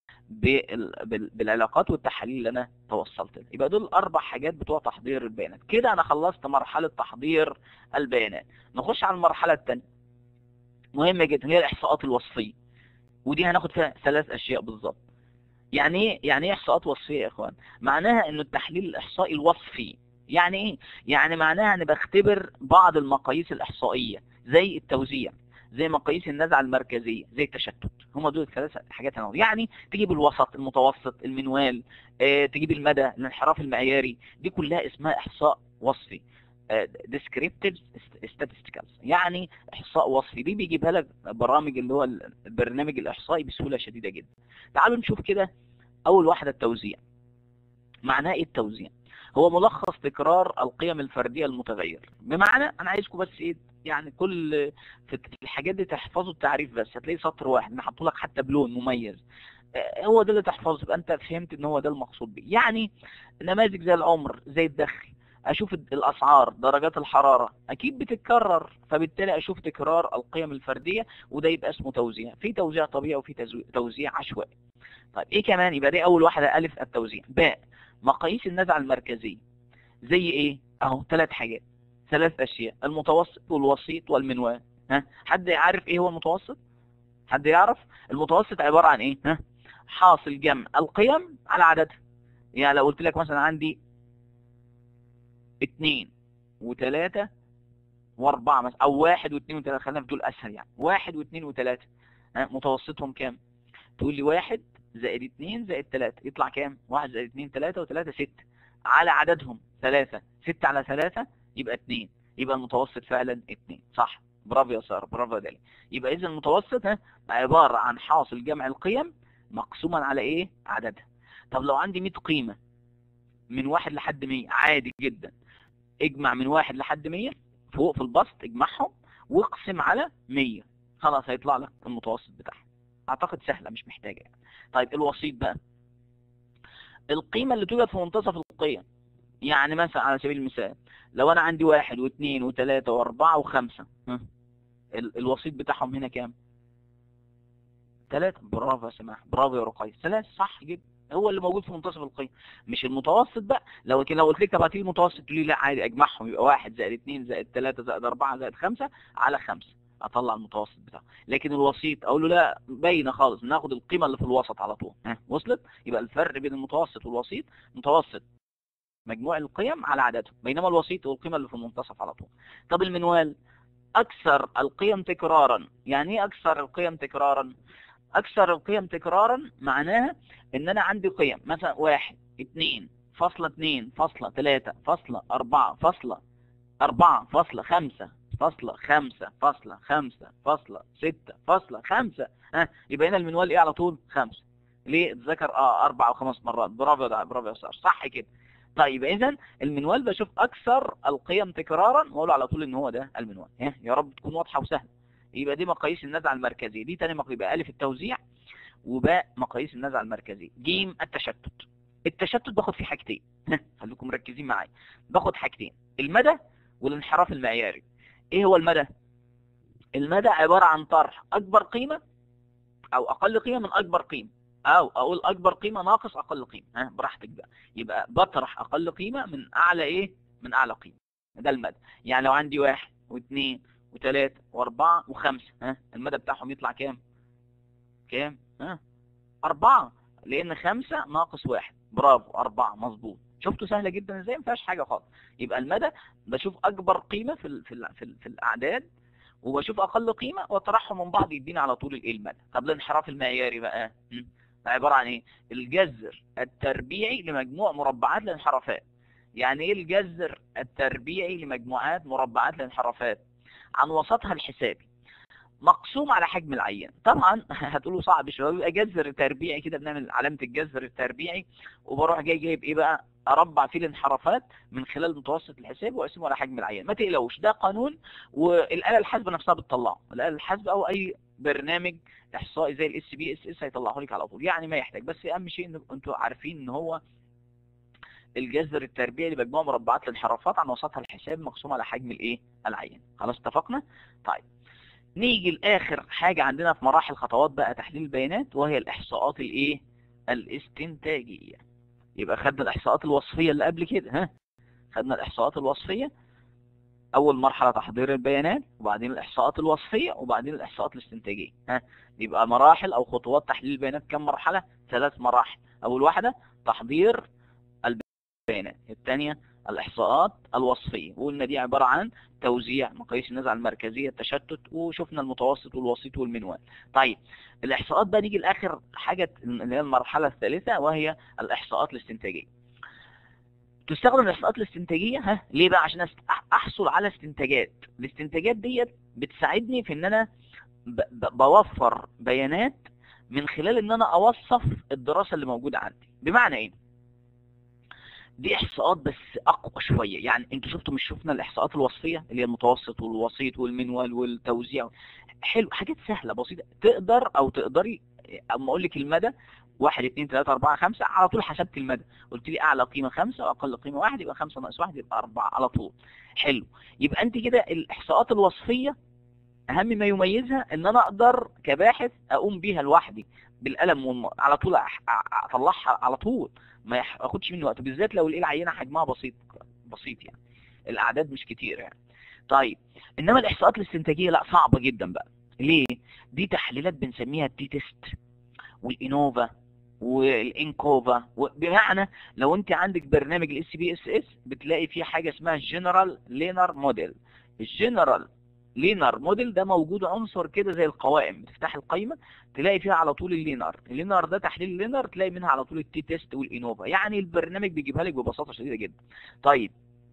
بال- بال- بالعلاقات والتحاليل اللي انا توصلت لها يبقى دول اربع حاجات بتوع تحضير البيانات كده انا خلصت مرحله تحضير البيانات نخش على المرحله الثانيه مهمه جدا هي الاحصاءات الوصفيه ودي هناخد فيها ثلاث اشياء بالظبط يعني ايه يعني ايه احصاءات وصفيه يا اخوان معناها انه التحليل الاحصائي الوصفي يعني ايه يعني معناها ان بختبر بعض المقاييس الاحصائيه زي التوزيع زي مقاييس النزعه المركزيه زي التشتت هم دول الثلاث حاجات هنقول يعني تجيب الوسط المتوسط المنوال اه تجيب المدى الانحراف المعياري دي كلها اسمها احصاء وصفي descriptive statistics يعني احصاء وصفي دي بيجيبها لك برامج اللي هو البرنامج الاحصائي بسهوله شديده جدا تعالوا نشوف كده اول واحده التوزيع معناه ايه التوزيع هو ملخص تكرار القيم الفرديه المتغيره بمعنى انا عايزكم بس ايه يعني كل في الحاجات دي تحفظوا التعريف بس هتلاقي سطر واحد انا حاطه لك حتى بلون مميز هو ده اللي تحفظه يبقى انت فهمت ان هو ده المقصود بيه يعني نماذج زي العمر زي الدخل اشوف الاسعار درجات الحرارة اكيد بتتكرر فبالتالي اشوف تكرار القيم الفردية وده يبقى اسمه توزيع في توزيع طبيعي وفي تزو- توزيع عشوائي طيب ايه كمان يبقى دي اول واحدة الف التوزيع باء مقاييس النزعة المركزية زي ايه اهو ثلاث حاجات ثلاث اشياء المتوسط والوسيط والمنوال ها حد عارف ايه هو المتوسط حد يعرف المتوسط عبارة عن ايه ها حاصل جمع القيم على عددها يعني لو قلت لك مثلا عندي اتنين وتلاتة واربعة مثلا او واحد واثنين وثلاثة خلينا في دول اسهل يعني واحد واثنين وثلاثة ها متوسطهم كام تقول لي واحد زائد اتنين زائد تلاتة يطلع كام واحد زائد اتنين تلاتة وتلاتة ستة على عددهم ثلاثة ستة على ثلاثة يبقى اتنين يبقى المتوسط فعلا اتنين صح برافو يا سارة برافو يا دالي يبقى اذا المتوسط ها عبارة عن حاصل جمع القيم مقسوما على ايه عددها طب لو عندي 100 قيمة من واحد لحد 100 عادي جدا اجمع من واحد لحد 100 فوق في البسط اجمعهم واقسم على 100 خلاص هيطلع لك المتوسط بتاعهم اعتقد سهلة مش محتاجة يعني. طيب الوسيط بقى القيمة اللي توجد في منتصف القيم يعني مثلا على سبيل المثال لو انا عندي واحد واثنين وثلاثة واربعة وخمسة ها؟ ال- الوسيط بتاعهم هنا كام ثلاثة برافو يا سماح برافو يا رقية ثلاثة صح جدا هو اللي موجود في منتصف القيم مش المتوسط بقى لو لو قلت لك طب هاتي لي المتوسط تقول لي لا عادي اجمعهم يبقى واحد زائد اثنين زائد ثلاثة زائد أربعة زائد خمسة على خمسة اطلع المتوسط بتاعه لكن الوسيط اقول له لا باينه خالص ناخد القيمه اللي في الوسط على طول ها وصلت يبقى الفرق بين المتوسط والوسيط متوسط مجموع القيم على عددهم بينما الوسيط هو القيمه اللي في المنتصف على طول طب المنوال اكثر القيم تكرارا يعني ايه اكثر القيم تكرارا اكثر القيم تكرارا معناها ان انا عندي قيم مثلا واحد اتنين فاصلة اتنين فاصلة تلاتة فاصلة اربعة فاصلة اربعة فاصلة خمسة فاصلة خمسة فاصلة خمسة فاصلة ستة فاصلة خمسة ها يبقى هنا المنوال ايه على طول خمسة ليه اتذكر اه اربع او خمس مرات برافو يا برافو يا استاذ صح كده طيب اذا المنوال بشوف اكثر القيم تكرارا واقول على طول ان هو ده المنوال ها يا رب تكون واضحه وسهله يبقى دي مقاييس النزعه المركزيه دي تاني مقاييس يبقى الف التوزيع وباء مقاييس النزعه المركزيه جيم التشتت التشتت باخد فيه حاجتين ها، خليكم مركزين معايا باخد حاجتين المدى والانحراف المعياري ايه هو المدى المدى عباره عن طرح اكبر قيمه او اقل قيمه من اكبر قيمه او اقول اكبر قيمه ناقص اقل قيمه ها براحتك بقى يبقى بطرح اقل قيمه من اعلى ايه من اعلى قيمه ده المدى يعني لو عندي واحد واثنين وثلاثة واربعة وخمسة ها المدى بتاعهم يطلع كام كام ها اربعة لان خمسة ناقص واحد برافو اربعة مظبوط شفتوا سهلة جدا ازاي ما فيهاش حاجة خالص يبقى المدى بشوف اكبر قيمة في ال في ال في, ال في الاعداد وبشوف اقل قيمة واطرحهم من بعض يديني على طول الايه المدى طب الانحراف المعياري بقى م? عبارة عن ايه الجذر التربيعي لمجموع مربعات الانحرافات يعني ايه الجذر التربيعي لمجموعات مربعات الانحرافات عن وسطها الحسابي مقسوم على حجم العينة طبعا هتقولوا صعب شويه بيبقى جذر تربيعي كده بنعمل علامة الجذر التربيعي وبروح جاي جايب ايه بقى اربع فيه الانحرافات من خلال متوسط الحساب واقسمه على حجم العينة ما تقلقوش ده قانون والآلة الحاسبة نفسها بتطلعه الآلة الحاسبة او اي برنامج احصائي زي الاس بي اس اس هيطلعه لك على طول يعني ما يحتاج بس اهم شيء ان انتوا عارفين ان هو الجذر التربيعي لمجموع مربعات الانحرافات عن وسطها الحساب مقسوم على حجم الايه العين خلاص اتفقنا طيب نيجي لاخر حاجة عندنا في مراحل خطوات بقى تحليل البيانات وهي الاحصاءات الايه الاستنتاجية يبقى خدنا الاحصاءات الوصفية اللي قبل كده ها خدنا الاحصاءات الوصفية اول مرحلة تحضير البيانات وبعدين الاحصاءات الوصفية وبعدين الاحصاءات الاستنتاجية ها يبقى مراحل او خطوات تحليل البيانات كم مرحلة ثلاث مراحل اول واحدة تحضير البيانات الثانية الاحصاءات الوصفية وقلنا دي عبارة عن توزيع مقاييس النزعة المركزية التشتت وشفنا المتوسط والوسيط والمنوال طيب الاحصاءات بقى نيجي لاخر حاجة اللي هي المرحلة الثالثة وهي الاحصاءات الاستنتاجية تستخدم الاحصاءات الاستنتاجية ها ليه بقى عشان أست- احصل على استنتاجات الاستنتاجات ديت بتساعدني في ان انا ب- ب- بوفر بيانات من خلال ان انا اوصف الدراسة اللي موجودة عندي بمعنى ايه دي احصاءات بس اقوى شوية يعني انتوا شفتوا مش شفنا الاحصاءات الوصفية اللي هي المتوسط والوسيط والمنوال والتوزيع حلو حاجات سهلة بسيطة تقدر او تقدري اما اقول لك المدى واحد اتنين تلاتة اربعة خمسة على طول حسبت المدى قلت لي اعلى قيمة خمسة واقل قيمة واحد يبقى خمسة ناقص واحد يبقى اربعة على طول حلو يبقى انت كده الاحصاءات الوصفية اهم ما يميزها ان انا اقدر كباحث اقوم بيها لوحدي بالقلم والم... على طول أح... اطلعها على طول ما ياخدش مني وقت بالذات لو الايه العينه حجمها بسيط بسيط يعني الاعداد مش كتير يعني طيب انما الاحصاءات الاستنتاجيه لا صعبه جدا بقى ليه دي تحليلات بنسميها التي تيست والانوفا والانكوفا بمعنى لو انت عندك برنامج الاس بي اس اس بتلاقي فيه حاجه اسمها جنرال لينر موديل الجنرال لينر موديل ده موجود عنصر كده زي القوائم بتفتح القائمه تلاقي فيها على طول اللينر اللينر ده تحليل اللينر تلاقي منها على طول التي تيست والانوفا يعني البرنامج بيجيبها لك ببساطه شديده جدا طيب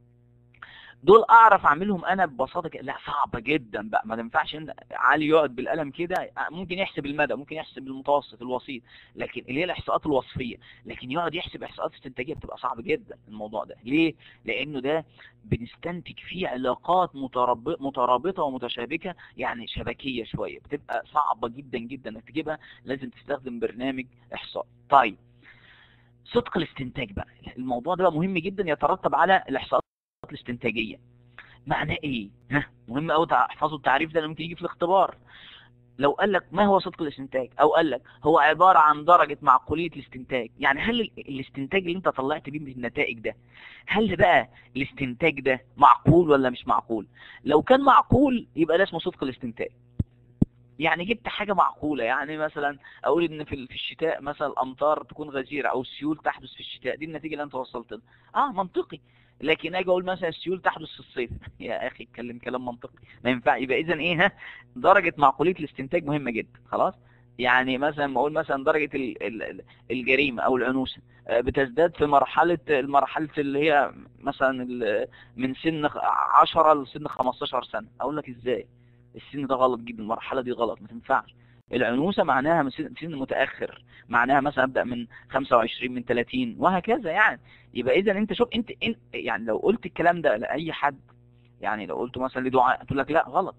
دول اعرف اعملهم انا ببساطه كده لا صعبه جدا بقى ما ينفعش ان علي يقعد بالقلم كده ممكن يحسب المدى ممكن يحسب المتوسط الوسيط لكن اللي هي الاحصاءات الوصفيه لكن يقعد يحسب احصاءات استنتاجيه بتبقى صعب جدا الموضوع ده ليه لانه ده بنستنتج فيه علاقات مترابطه مترابطه ومتشابكه يعني شبكيه شويه بتبقى صعبه جدا جدا انك تجيبها لازم تستخدم برنامج احصاء طيب صدق الاستنتاج بقى الموضوع ده بقى مهم جدا يترتب على الاحصاءات الاستنتاجية معناه ايه ها مهم قوي تحفظوا التعريف ده ممكن يجي في الاختبار لو قال لك ما هو صدق الاستنتاج او قال لك هو عبارة عن درجة معقولية الاستنتاج يعني هل الاستنتاج اللي انت طلعت بيه من النتائج ده هل بقى الاستنتاج ده معقول ولا مش معقول لو كان معقول يبقى ده اسمه صدق الاستنتاج يعني جبت حاجة معقولة يعني مثلا اقول ان في الشتاء مثلا الامطار تكون غزيرة او السيول تحدث في الشتاء دي النتيجة اللي انت وصلت لها اه منطقي لكن اجي اقول مثلا السيول تحدث في الصيف يا اخي اتكلم كلام منطقي ما ينفع يبقى اذا ايه ها درجة معقولية الاستنتاج مهمة جدا خلاص يعني مثلا ما اقول مثلا درجة الجريمة او العنوسة بتزداد في مرحلة المرحلة اللي هي مثلا من سن 10 لسن 15 سنة اقول لك ازاي السن ده غلط جدا المرحلة دي غلط ما تنفعش العنوسة معناها من سن متأخر معناها مثلا أبدأ من 25 من 30 وهكذا يعني يبقى إذا أنت شوف أنت يعني لو قلت الكلام ده لأي حد يعني لو قلته مثلا لدعاء تقول لك لا غلط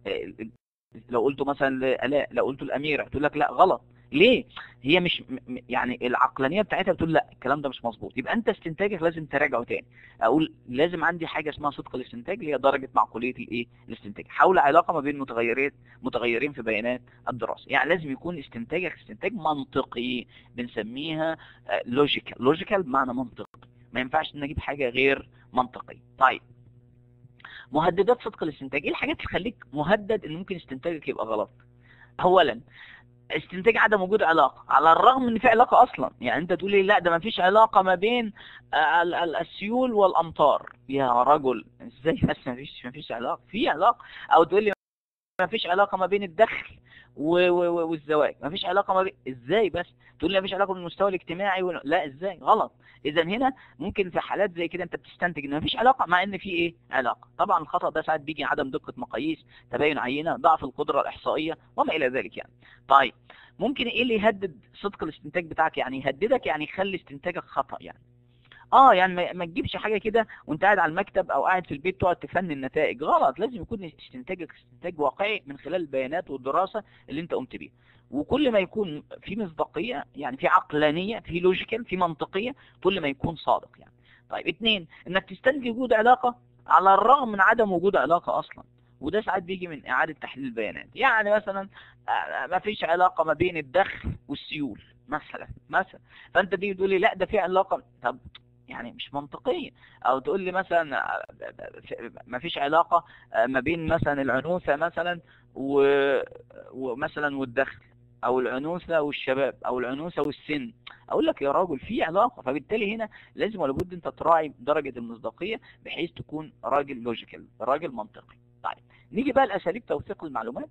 لو قلته مثلا لألاء لو قلته الأميرة تقول لك لا غلط ليه هي مش يعني العقلانيه بتاعتها بتقول لا الكلام ده مش مظبوط يبقى انت استنتاجك لازم تراجعه تاني اقول لازم عندي حاجه اسمها صدق الاستنتاج اللي هي درجه معقوليه الايه الاستنتاج حول علاقه ما بين متغيرات متغيرين في بيانات الدراسه يعني لازم يكون استنتاجك استنتاج منطقي بنسميها لوجيكال لوجيكال بمعنى منطقي ما ينفعش نجيب حاجه غير منطقيه طيب مهددات صدق الاستنتاج ايه الحاجات اللي تخليك مهدد ان ممكن استنتاجك يبقى غلط اولا استنتاج عدم وجود علاقة على الرغم ان في علاقة اصلا يعني انت تقول لي لا ده ما فيش علاقة ما بين السيول والامطار يا رجل ازاي بس ما فيش ما فيش علاقة في علاقة او تقول لي ما فيش علاقة ما بين الدخل والزواج ما فيش علاقة ما بين ازاي بس تقول لي ما فيش علاقة بالمستوى الاجتماعي و... لا ازاي غلط اذا هنا ممكن في حالات زي كده انت بتستنتج ان ما فيش علاقة مع ان في ايه علاقة طبعا الخطأ ده ساعات بيجي عدم دقة مقاييس تباين عينة ضعف القدرة الاحصائية وما الى ذلك يعني طيب ممكن ايه اللي يهدد صدق الاستنتاج بتاعك يعني يهددك يعني يخلي استنتاجك خطأ يعني اه يعني ما تجيبش حاجة كده وانت قاعد على المكتب او قاعد في البيت تقعد تفنن النتائج غلط لازم يكون استنتاجك استنتاج واقعي من خلال البيانات والدراسة اللي انت قمت بيها وكل ما يكون في مصداقية يعني في عقلانية في لوجيكال في منطقية كل ما يكون صادق يعني طيب اتنين انك تستنتج وجود علاقة على الرغم من عدم وجود علاقة اصلا وده ساعات بيجي من اعادة تحليل البيانات يعني مثلا ما فيش علاقة ما بين الدخل والسيول مثلا مثلا فانت تيجي تقول لي لا ده في علاقة طب يعني مش منطقية او تقول لي مثلا ما فيش علاقة ما بين مثلا العنوسة مثلا ومثلا والدخل او العنوسة والشباب او العنوسة والسن اقول لك يا راجل في علاقة فبالتالي هنا لازم ولا بد انت تراعي درجة المصداقية بحيث تكون راجل لوجيكال راجل منطقي طيب نيجي بقى لاساليب توثيق المعلومات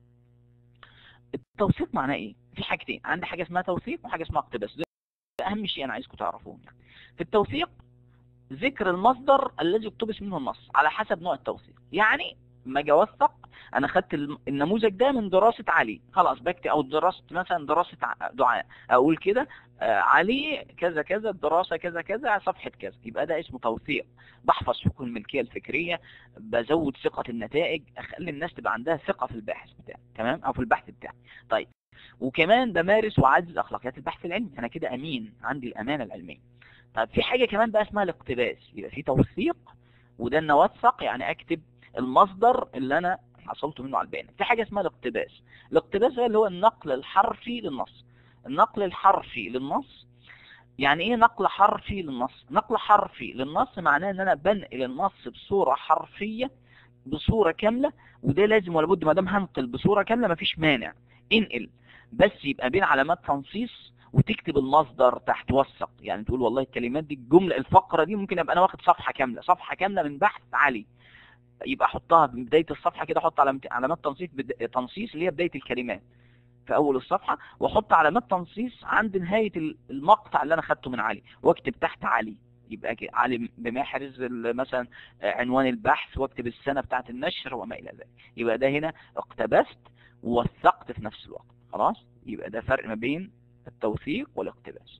التوثيق معناه ايه في حاجتين عندي حاجة اسمها توثيق وحاجة اسمها اقتباس ده اهم شيء انا عايزكم تعرفوه في التوثيق ذكر المصدر الذي اقتبس منه النص على حسب نوع التوثيق يعني ما اجي اوثق انا خدت النموذج ده من دراسة علي خلاص بكتب او دراسة مثلا دراسة دعاء اقول كده علي كذا كذا الدراسة كذا كذا صفحة كذا يبقى ده اسمه توثيق بحفظ حقوق الملكية الفكرية بزود ثقة النتائج اخلي الناس تبقى عندها ثقة في الباحث بتاعي تمام او في البحث بتاعي طيب وكمان بمارس واعزز اخلاقيات البحث العلمي انا كده امين عندي الامانه العلميه طيب في حاجه كمان بقى اسمها الاقتباس يبقى في توثيق وده ان اوثق يعني اكتب المصدر اللي انا حصلت منه على البيانات في حاجه اسمها الاقتباس الاقتباس اللي هو النقل الحرفي للنص النقل الحرفي للنص يعني ايه نقل حرفي للنص نقل حرفي للنص معناه ان انا بنقل النص بصورة حرفية بصورة كاملة وده لازم ولا بد ما دام هنقل بصورة كاملة مفيش مانع انقل بس يبقى بين علامات تنصيص وتكتب المصدر تحت وثق يعني تقول والله الكلمات دي الجملة الفقرة دي ممكن ابقى انا واخد صفحة كاملة صفحة كاملة من بحث عالي يبقى احطها من بداية الصفحة كده احط علامات تنصيص تنصيص اللي هي بداية الكلمات في اول الصفحة واحط علامات تنصيص عند نهاية المقطع اللي انا خدته من علي واكتب تحت علي يبقى علي بمحرز مثلا عنوان البحث واكتب السنة بتاعت النشر وما الى ذلك يبقى ده هنا اقتبست ووثقت في نفس الوقت خلاص يبقى ده فرق ما بين التوثيق والاقتباس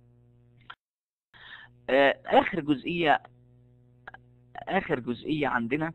اخر جزئية اخر جزئية عندنا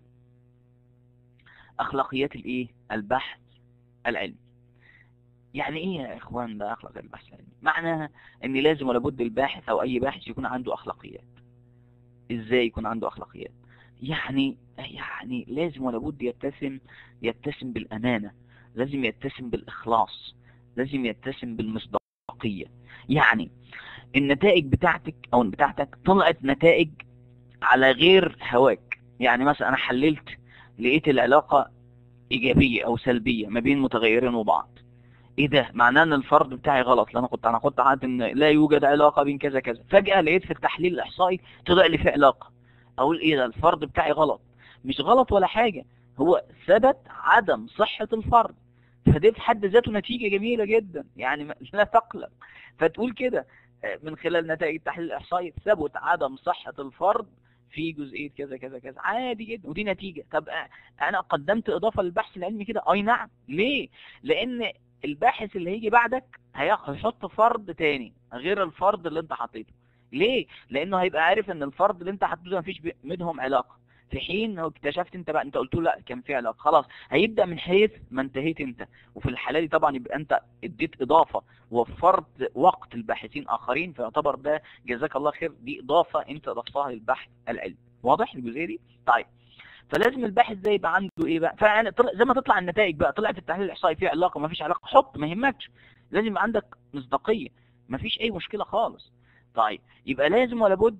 اخلاقيات الايه البحث العلمي يعني ايه يا اخوان ده اخلاق البحث العلمي معناها ان لازم ولا بد الباحث او اي باحث يكون عنده اخلاقيات ازاي يكون عنده اخلاقيات يعني يعني لازم ولا بد يتسم يتسم بالامانه لازم يتسم بالاخلاص لازم يتسم بالمصداقيه يعني النتائج بتاعتك او بتاعتك طلعت نتائج على غير هواك يعني مثلا انا حللت لقيت العلاقه ايجابيه او سلبيه ما بين متغيرين وبعض ايه ده معناه ان الفرض بتاعي غلط لان كنت انا كنت عارف ان لا يوجد علاقه بين كذا كذا فجاه لقيت في التحليل الاحصائي طلع لي في علاقه اقول ايه ده الفرض بتاعي غلط مش غلط ولا حاجه هو ثبت عدم صحه الفرض فده في حد ذاته نتيجه جميله جدا يعني لا تقلق فتقول كده من خلال نتائج التحليل الاحصائي ثبت عدم صحه الفرض في جزئيه كذا كذا كذا عادي جدا ودي نتيجه طب انا قدمت اضافه للبحث العلمي كده اي نعم ليه لان الباحث اللي هيجي بعدك هيحط فرض تاني غير الفرض اللي انت حطيته ليه لانه هيبقى عارف ان الفرض اللي انت حطيته مفيش منهم علاقه في حين لو اكتشفت انت بقى انت قلت له لا كان في علاقه خلاص هيبدا من حيث ما انتهيت انت وفي الحاله دي طبعا يبقى انت اديت اضافه وفرت وقت الباحثين اخرين فيعتبر ده جزاك الله خير دي اضافه انت اضفتها للبحث العلمي واضح الجزئيه دي طيب فلازم الباحث ده يبقى عنده ايه بقى فعلا طلع زي ما تطلع النتائج بقى طلعت التحليل الاحصائي فيه علاقه ما فيش علاقه حط ما يهمكش لازم يبقى عندك مصداقيه ما فيش اي مشكله خالص طيب يبقى لازم ولا بد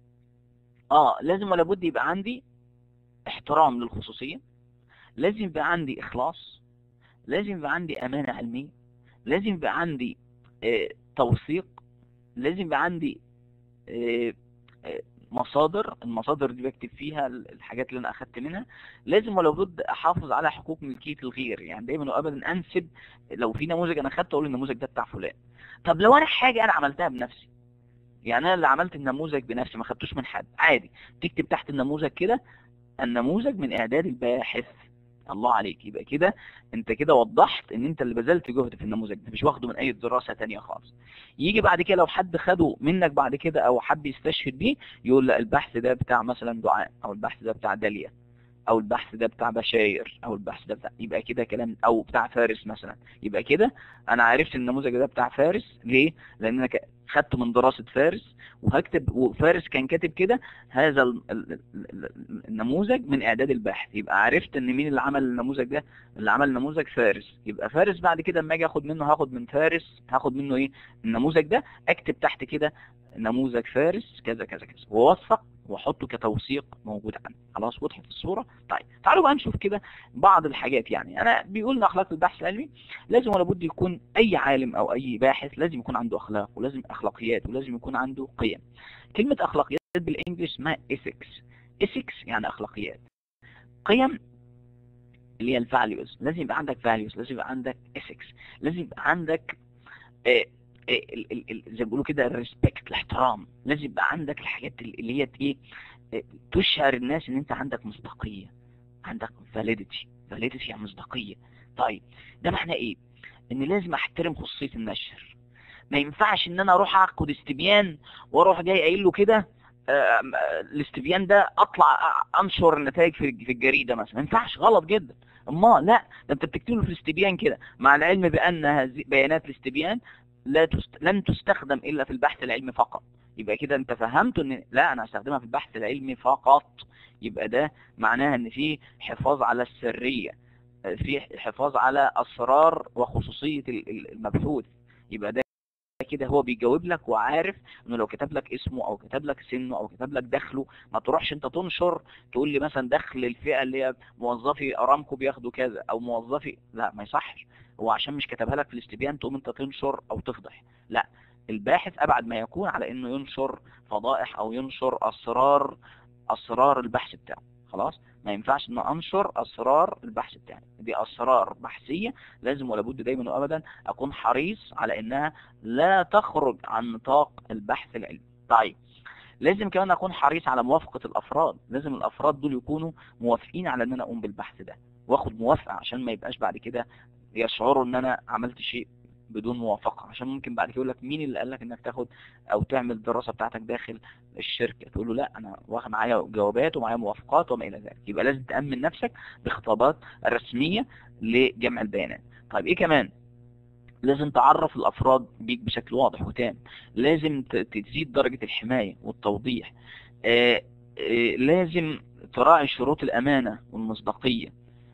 اه لازم ولا بد يبقى عندي احترام للخصوصيه لازم يبقى عندي اخلاص لازم يبقى عندي امانه علميه لازم يبقى عندي آه توثيق لازم يبقى عندي آه آه مصادر المصادر دي بكتب فيها الحاجات اللي انا اخدت منها لازم ولو بد احافظ على حقوق ملكيه الغير يعني دايما وابدا انسب لو في نموذج انا اخدته اقول النموذج ده بتاع فلان طب لو انا حاجه انا عملتها بنفسي يعني انا اللي عملت النموذج بنفسي ما خدتوش من حد عادي تكتب تحت النموذج كده النموذج من اعداد الباحث الله عليك يبقى كده انت كده وضحت ان انت اللي بذلت جهد في النموذج ده مش واخده من اي دراسه تانية خالص يجي بعد كده لو حد خده منك بعد كده او حب يستشهد بيه يقول لا البحث ده بتاع مثلا دعاء او البحث ده بتاع داليا او البحث ده بتاع بشاير او البحث ده بتاع يبقى كده كلام او بتاع فارس مثلا يبقى كده انا عرفت النموذج ده بتاع فارس ليه لان انا خدته من دراسه فارس وهكتب وفارس كان كاتب كده هذا النموذج من اعداد الباحث يبقى عرفت ان مين اللي عمل النموذج ده اللي عمل نموذج فارس يبقى فارس بعد كده اما اجي اخد منه هاخد من فارس هاخد منه ايه النموذج ده اكتب تحت كده نموذج فارس كذا كذا كذا ووثق واحطه كتوثيق موجود عندي خلاص وضحت الصوره طيب تعالوا بقى نشوف كده بعض الحاجات يعني انا بيقول اخلاق البحث العلمي لازم ولا بد يكون اي عالم او اي باحث لازم يكون عنده اخلاق ولازم اخلاقيات ولازم يكون عنده قيم كلمه اخلاقيات بالانجلش اسمها ethics ethics يعني اخلاقيات قيم اللي هي الفاليوز لازم يبقى عندك فاليوز لازم يبقى عندك ethics لازم يبقى عندك آه ال ال ال زي ما بيقولوا كده الريسبكت الاحترام لازم يبقى عندك الحاجات اللي هي ايه تشعر الناس ان انت عندك مصداقيه عندك فاليديتي فاليديتي يعني مصداقيه طيب ده معناه ايه ان لازم احترم خصوصيه النشر ما ينفعش ان انا اروح اعقد استبيان واروح جاي قايل له كده آه، الاستبيان ده اطلع انشر النتائج في في الجريده مثلا ما ينفعش غلط جدا اما لا ده انت بتكتبه في الاستبيان كده مع العلم بان هذه بيانات الاستبيان لا تست... لن تستخدم الا في البحث العلمي فقط يبقى كده انت فهمت ان لا انا هستخدمها في البحث العلمي فقط يبقى ده معناها ان في حفاظ على السريه في حفاظ على اسرار وخصوصيه المبحوث يبقى ده كده هو بيجاوب لك وعارف انه لو كتب لك اسمه او كتب لك سنه او كتب لك دخله ما تروحش انت تنشر تقول لي مثلا دخل الفئه اللي هي موظفي ارامكو بياخدوا كذا او موظفي لا ما يصحش هو عشان مش كتبها لك في الاستبيان تقوم انت تنشر او تفضح لا الباحث ابعد ما يكون على انه ينشر فضائح او ينشر اسرار اسرار البحث بتاعه خلاص ما ينفعش ان انشر اسرار البحث بتاعي دي اسرار بحثيه لازم ولا بد دايما وابدا اكون حريص على انها لا تخرج عن نطاق البحث العلمي طيب لازم كمان اكون حريص على موافقه الافراد لازم الافراد دول يكونوا موافقين على ان انا اقوم بالبحث ده واخد موافقه عشان ما يبقاش بعد كده يشعروا ان انا عملت شيء بدون موافقة عشان ممكن بعد كده يقول لك مين اللي قال لك انك تاخد او تعمل الدراسة بتاعتك داخل الشركة تقول له لا انا واخد معايا جوابات ومعايا موافقات وما الى ذلك يبقى لازم تأمن نفسك بخطابات رسمية لجمع البيانات طيب ايه كمان لازم تعرف الافراد بيك بشكل واضح وتام لازم تزيد درجة الحماية والتوضيح آآ آآ لازم تراعي شروط الامانة والمصداقية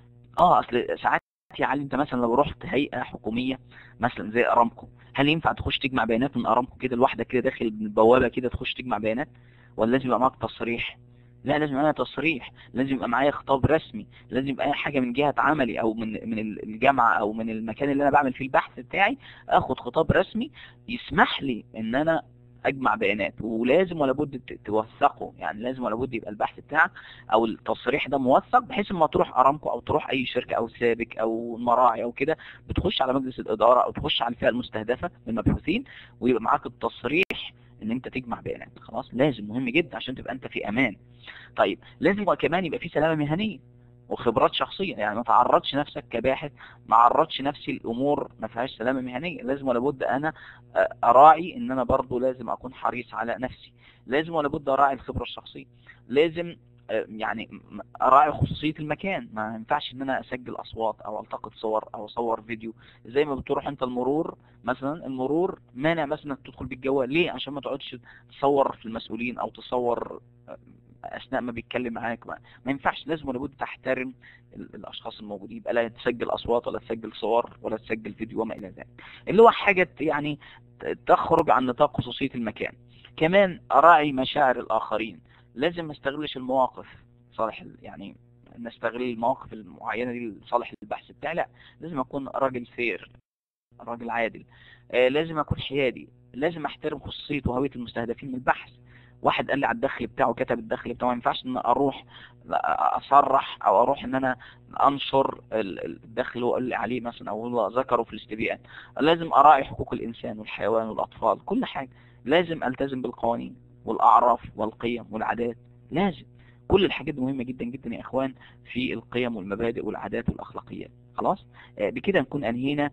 اه اصل ساعات يا علي انت مثلا لو رحت هيئة حكومية مثلا زي ارامكو هل ينفع تخش تجمع بيانات من ارامكو كده لوحدك كده داخل البوابة كده تخش تجمع بيانات ولا لازم يبقى معاك تصريح لا لازم يبقى معايا تصريح لازم يبقى معايا خطاب رسمي لازم يبقى اي حاجة من جهة عملي او من من الجامعة او من المكان اللي انا بعمل فيه البحث بتاعي اخد خطاب رسمي يسمح لي ان انا اجمع بيانات ولازم ولا بد توثقه يعني لازم ولا بد يبقى البحث بتاعك او التصريح ده موثق بحيث اما تروح ارامكو او تروح اي شركه او سابك او مراعي او كده بتخش على مجلس الاداره او تخش على الفئه المستهدفه من المبحوثين ويبقى معاك التصريح ان انت تجمع بيانات خلاص لازم مهم جدا عشان تبقى انت في امان طيب لازم كمان يبقى في سلامه مهنيه وخبرات شخصية يعني ما تعرضش نفسك كباحث ما عرضش نفسي الامور ما فيهاش سلامة مهنية لازم ولا بد انا اراعي ان انا برضو لازم اكون حريص على نفسي لازم ولا بد اراعي الخبرة الشخصية لازم يعني اراعي خصوصية المكان ما ينفعش ان انا اسجل اصوات او التقط صور او اصور فيديو زي ما بتروح انت المرور مثلا المرور مانع مثلا تدخل بالجوال ليه عشان ما تقعدش تصور في المسؤولين او تصور اثناء ما بيتكلم معاك ما, ما ينفعش لازم ولا بد تحترم الاشخاص الموجودين يبقى لا تسجل اصوات ولا تسجل صور ولا تسجل فيديو وما الى ذلك اللي هو حاجة يعني تخرج عن نطاق خصوصية المكان كمان اراعي مشاعر الاخرين لازم ما استغلش المواقف صالح يعني نستغل المواقف المعينة دي لصالح البحث بتاعي لا لازم اكون راجل فير راجل عادل آه لازم اكون حيادي لازم احترم خصوصية وهوية المستهدفين من البحث واحد قال لي على الدخل بتاعه كتب الدخل بتاعه ما ينفعش ان اروح اصرح او اروح ان انا انشر الدخل اللي هو قال لي عليه مثلا او هو ذكره في الاستبيان لازم اراعي حقوق الانسان والحيوان والاطفال كل حاجة لازم التزم بالقوانين والاعراف والقيم والعادات لازم كل الحاجات دي مهمة جدا جدا يا اخوان في القيم والمبادئ والعادات والاخلاقيات خلاص بكده نكون انهينا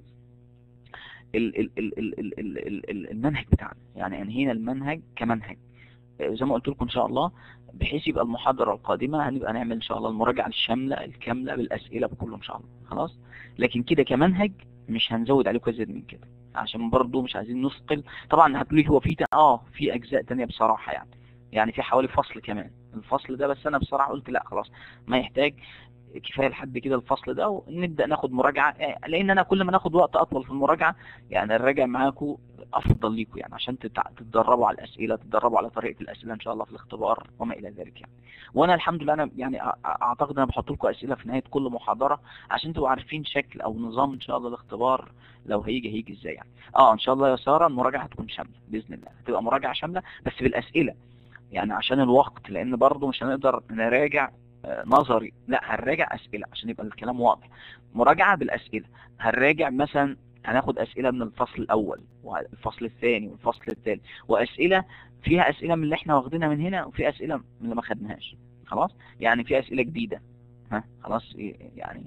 ال ال ال ال ال ال ال المنهج بتاعنا يعني انهينا المنهج كمنهج زي ما قلت لكم ان شاء الله بحيث يبقى المحاضرة القادمة هنبقى نعمل ان شاء الله المراجعة الشاملة الكاملة بالاسئلة بكله ان شاء الله خلاص لكن كده كمنهج مش هنزود عليكم ازيد من كده عشان برضو مش عايزين نثقل طبعا هتقولي هو في اه في اجزاء تانية بصراحة يعني يعني في حوالي فصل كمان الفصل ده بس انا بصراحة قلت لا خلاص ما يحتاج كفاية لحد كده الفصل ده ونبدأ ناخد مراجعة لان انا كل ما ناخد وقت اطول في المراجعة يعني الراجع معاكم افضل ليكم يعني عشان تتدربوا على الاسئلة تتدربوا على طريقة الاسئلة ان شاء الله في الاختبار وما الى ذلك يعني وانا الحمد لله انا يعني اعتقد انا بحط لكم اسئلة في نهاية كل محاضرة عشان تبقوا عارفين شكل او نظام ان شاء الله الاختبار لو هيجي هيجي ازاي يعني اه ان شاء الله يا سارة المراجعة هتكون شاملة باذن الله هتبقى مراجعة شاملة بس بالاسئلة يعني عشان الوقت لان برضه مش هنقدر نراجع نظري لا هنراجع اسئلة عشان يبقى الكلام واضح مراجعة بالاسئلة هنراجع مثلا هناخد اسئلة من الفصل الاول والفصل الثاني والفصل الثالث واسئلة فيها اسئلة من اللي احنا واخدينها من هنا وفي اسئلة من اللي ما خدناهاش خلاص يعني في اسئلة جديدة ها خلاص يعني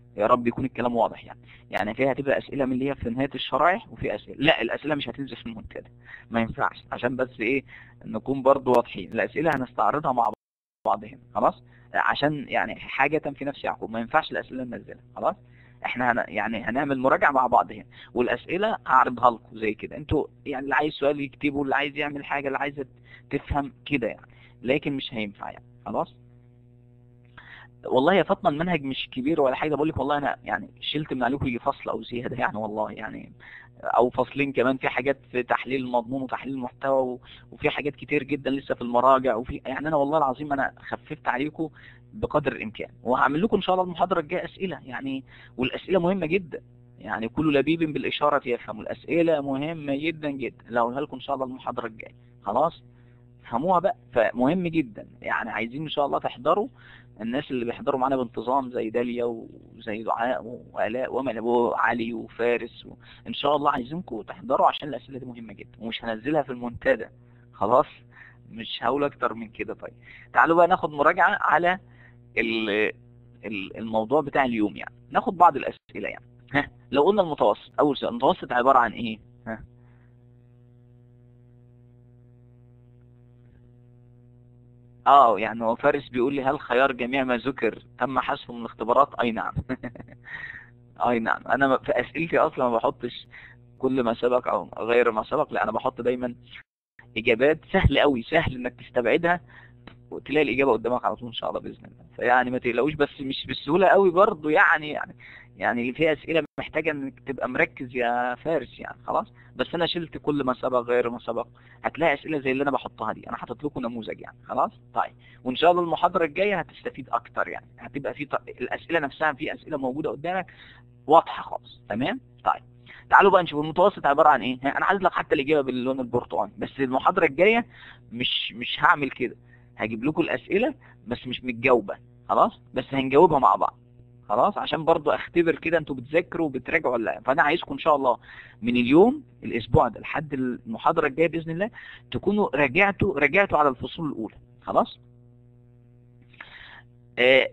يا رب يكون الكلام واضح يعني يعني فيها هتبقى اسئله من اللي هي في نهايه الشرائح وفي اسئله لا الاسئله مش هتنزل في المنتدى ما ينفعش عشان بس ايه نكون برضو واضحين الاسئله هنستعرضها مع بعض هنا خلاص عشان يعني حاجه في نفس يعقوب ما ينفعش الاسئله ننزلها خلاص احنا هن يعني هنعمل مراجعه مع بعض هنا والاسئله هعرضها لكم زي كده انتوا يعني اللي عايز سؤال يكتبه اللي عايز يعمل حاجه اللي عايز تفهم كده يعني لكن مش هينفع يعني خلاص والله يا فاطمه المنهج مش كبير ولا حاجه بقول لك والله انا يعني شلت من عليكم يجي فصل او زياده يعني والله يعني او فصلين كمان في حاجات في تحليل المضمون وتحليل المحتوى وفي حاجات كتير جدا لسه في المراجع وفي يعني انا والله العظيم انا خففت عليكم بقدر الامكان وهعمل لكم ان شاء الله المحاضره الجايه اسئله يعني والاسئله مهمه جدا يعني كل لبيب بالاشاره يفهم الاسئله مهمه جدا جدا لو هقولها لكم ان شاء الله المحاضره الجايه خلاص فهموها بقى فمهم جدا يعني عايزين ان شاء الله تحضروا الناس اللي بيحضروا معانا بانتظام زي داليا وزي دعاء وآلاء وعلي وفارس و... ان شاء الله عايزينكم تحضروا عشان الاسئله دي مهمه جدا ومش هنزلها في المنتدى خلاص مش هقول اكتر من كده طيب تعالوا بقى ناخد مراجعه على الموضوع بتاع اليوم يعني ناخد بعض الاسئله يعني ها لو قلنا المتوسط اول سؤال المتوسط عباره عن ايه ها اه يعني هو فارس بيقول لي هل خيار جميع ما ذكر تم حذفه من الاختبارات اي نعم اي نعم انا في اسئلتي اصلا ما بحطش كل ما سبق او غير ما سبق لا انا بحط دايما اجابات سهل قوي سهل انك تستبعدها وتلاقي الاجابه قدامك على طول ان شاء الله باذن الله فيعني ما تقلقوش بس مش بالسهوله قوي برضه يعني يعني يعني في اسئله محتاجه انك تبقى مركز يا فارس يعني خلاص بس انا شلت كل ما سبق غير ما سبق هتلاقي اسئله زي اللي انا بحطها دي انا حاطط لكم نموذج يعني خلاص طيب وان شاء الله المحاضره الجايه هتستفيد اكتر يعني هتبقى في ط... الاسئله نفسها في اسئله موجوده قدامك واضحه خالص تمام طيب تعالوا بقى نشوف المتوسط عباره عن ايه انا عايز لك حتى الاجابه باللون البرتقالي بس المحاضره الجايه مش مش هعمل كده هجيب لكم الاسئله بس مش متجاوبه خلاص بس هنجاوبها مع بعض خلاص عشان برضو اختبر كده انتوا بتذاكروا وبتراجعوا ولا لا فانا عايزكم ان شاء الله من اليوم الاسبوع ده لحد المحاضره الجايه باذن الله تكونوا راجعتوا راجعتوا على الفصول الاولى خلاص آه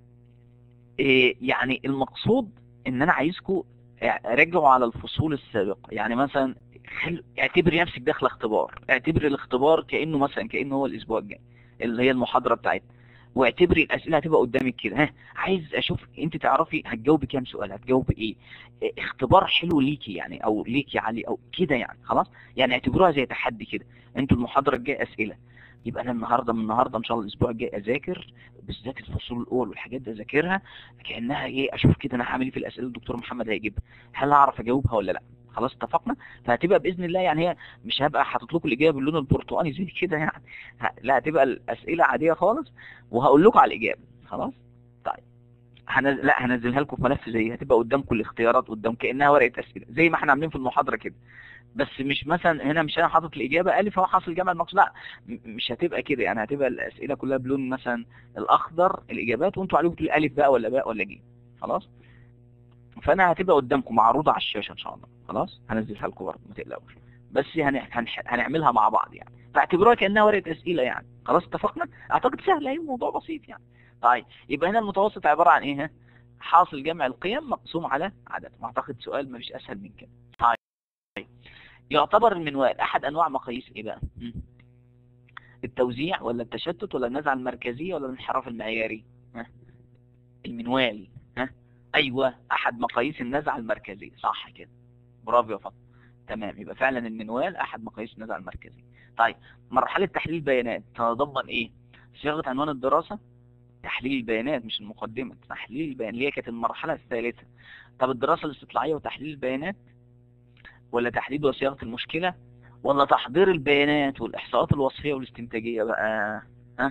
آه يعني المقصود ان انا عايزكم راجعوا على الفصول السابقه يعني مثلا خل... اعتبري نفسك داخله اختبار اعتبري الاختبار كانه مثلا كانه هو الاسبوع الجاي اللي هي المحاضره بتاعتنا واعتبري الاسئله هتبقى قدامك كده ها عايز اشوف انت تعرفي هتجاوبي كام سؤال هتجاوبي ايه اختبار حلو ليكي يعني او ليكي علي او كده يعني خلاص يعني اعتبروها زي تحدي كده انتوا المحاضره الجايه اسئله يبقى انا النهارده من النهارده ان شاء الله الاسبوع الجاي اذاكر بالذات الفصول الاول والحاجات دي اذاكرها كانها ايه اشوف كده انا هعمل ايه في الاسئله الدكتور محمد هيجيبها هل هعرف اجاوبها ولا لا خلاص اتفقنا فهتبقى باذن الله يعني هي مش هبقى حاطط لكم الاجابه باللون البرتقالي زي كده يعني لا هتبقى الاسئله عاديه خالص وهقول لكم على الاجابه خلاص طيب هنزل لا هنزلها لكم في ملف زي هتبقى قدامكم الاختيارات قدام كانها ورقه اسئله زي ما احنا عاملين في المحاضره كده بس مش مثلا هنا مش انا حاطط الاجابه الف هو حاصل جمع المقصود لا مش هتبقى كده يعني هتبقى الاسئله كلها بلون مثلا الاخضر الاجابات وانتوا عليكم تقولوا الف بقى ولا باء ولا ج خلاص فانا هتبقى قدامكم معروضه على الشاشه ان شاء الله خلاص هنزلها لكم برضه ما تقلقوش بس هن... هن... هنعملها مع بعض يعني فاعتبروها كانها ورقه اسئله يعني خلاص اتفقنا اعتقد سهل اهي الموضوع بسيط يعني طيب يبقى هنا المتوسط عباره عن ايه حاصل جمع القيم مقسوم على عدد اعتقد سؤال ما فيش اسهل من كده طيب يعتبر المنوال احد انواع مقاييس ايه بقى التوزيع ولا التشتت ولا النزعه المركزيه ولا الانحراف المعياري المنوال ها ايوه احد مقاييس النزعه المركزيه صح كده برافو يا فاطمه تمام يبقى فعلا المنوال احد مقاييس النزعه المركزيه طيب مرحله تحليل البيانات تتضمن ايه صياغه عنوان الدراسه تحليل البيانات مش المقدمه تحليل البيانات اللي هي كانت المرحله الثالثه طب الدراسه الاستطلاعيه وتحليل البيانات ولا تحديد وصياغه المشكله ولا تحضير البيانات والاحصاءات الوصفيه والاستنتاجيه بقى ها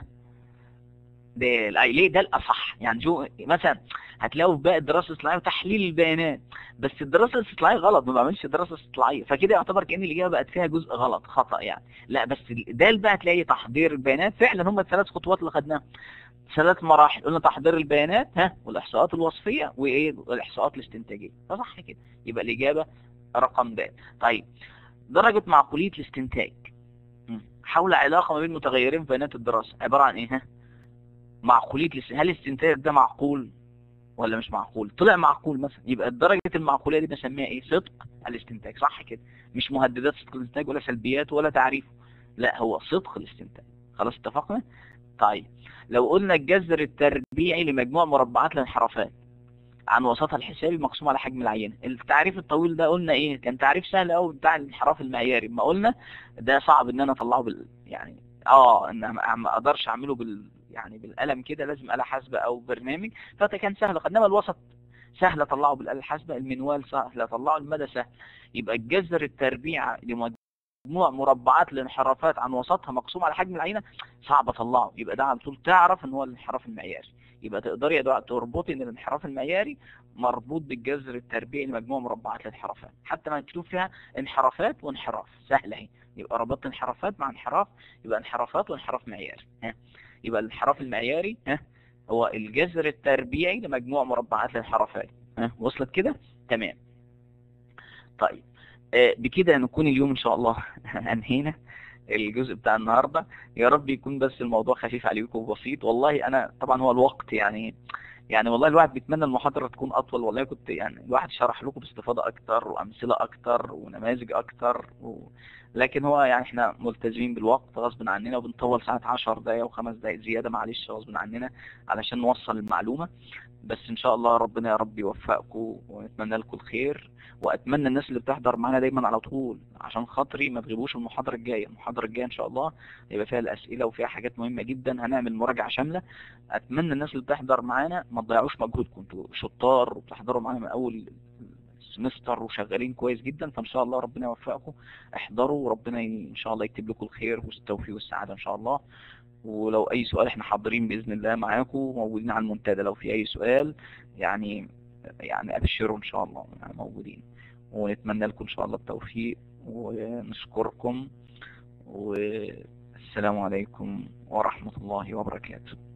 ده ليه ده الاصح يعني شو مثلا هتلاقوا في باقي الدراسه الاستطلاعيه وتحليل البيانات بس الدراسه الاستطلاعيه غلط ما بعملش دراسه استطلاعيه فكده يعتبر كان الاجابه بقت فيها جزء غلط خطا يعني لا بس ده بقى تلاقي تحضير البيانات فعلا هم الثلاث خطوات اللي خدناها ثلاث مراحل قلنا تحضير البيانات ها والاحصاءات الوصفيه وايه والاحصاءات الاستنتاجيه فصح كده يبقى الاجابه رقم د طيب درجه معقوليه الاستنتاج حول علاقه ما بين متغيرين في بيانات الدراسه عباره عن ايه ها معقوليه هل الاستنتاج ده معقول ولا مش معقول طلع معقول مثلا يبقى درجة المعقولية دي بسميها ايه صدق الاستنتاج صح كده مش مهددات صدق الاستنتاج ولا سلبيات ولا تعريفه لا هو صدق الاستنتاج خلاص اتفقنا طيب لو قلنا الجذر التربيعي لمجموع مربعات الانحرافات عن وسطها الحسابي مقسوم على حجم العينة التعريف الطويل ده قلنا ايه كان تعريف سهل قوي بتاع الانحراف المعياري ما قلنا ده صعب ان انا اطلعه بال يعني اه ان ما اقدرش اعمله بال يعني بالقلم كده لازم آلة حاسبة او برنامج فده كان سهل انما الوسط سهل اطلعه بالآلة الحاسبة المنوال سهل اطلعه المدى سهل يبقى الجذر التربيع لمجموع مربعات الانحرافات عن وسطها مقسوم على حجم العينة صعب اطلعه يبقى ده على طول تعرف ان هو الانحراف المعياري يبقى تقدري يا دعاء تربطي ان الانحراف المعياري مربوط بالجذر التربيعي لمجموع مربعات الانحرافات حتى ما مكتوب فيها انحرافات وانحراف سهله اهي يبقى ربطت انحرافات مع انحراف يبقى انحرافات وانحراف معياري ها يبقى الانحراف المعياري ها هو الجذر التربيعي لمجموع مربعات الانحرافات ها وصلت كده تمام طيب آه بكده نكون اليوم ان شاء الله انهينا الجزء بتاع النهاردة يا رب يكون بس الموضوع خفيف عليكم وبسيط والله انا طبعا هو الوقت يعني يعني والله الواحد بيتمنى المحاضرة تكون اطول والله كنت يعني الواحد شرح لكم باستفاضة اكتر وامثلة اكتر ونماذج اكتر و... لكن هو يعني احنا ملتزمين بالوقت غصب عننا وبنطول ساعة 10 دقايق وخمس دقايق زيادة معلش غصب عننا علشان نوصل المعلومة بس ان شاء الله ربنا يا رب يوفقكم ونتمنى لكم الخير واتمنى الناس اللي بتحضر معانا دايما على طول عشان خاطري ما تغيبوش المحاضرة الجاية المحاضرة الجاية ان شاء الله يبقى فيها الاسئلة وفيها حاجات مهمة جدا هنعمل مراجعة شاملة اتمنى الناس اللي بتحضر معانا ما تضيعوش مجهودكم انتوا شطار وبتحضروا معانا من اول سمستر وشغالين كويس جدا فان شاء الله ربنا يوفقكم احضروا وربنا ان شاء الله يكتب لكم الخير والتوفيق والسعادة ان شاء الله ولو اي سؤال احنا حاضرين باذن الله معاكم موجودين على المنتدى لو في اي سؤال يعني يعني ابشروا ان شاء الله يعني موجودين ونتمنى لكم ان شاء الله التوفيق ونشكركم والسلام عليكم ورحمة الله وبركاته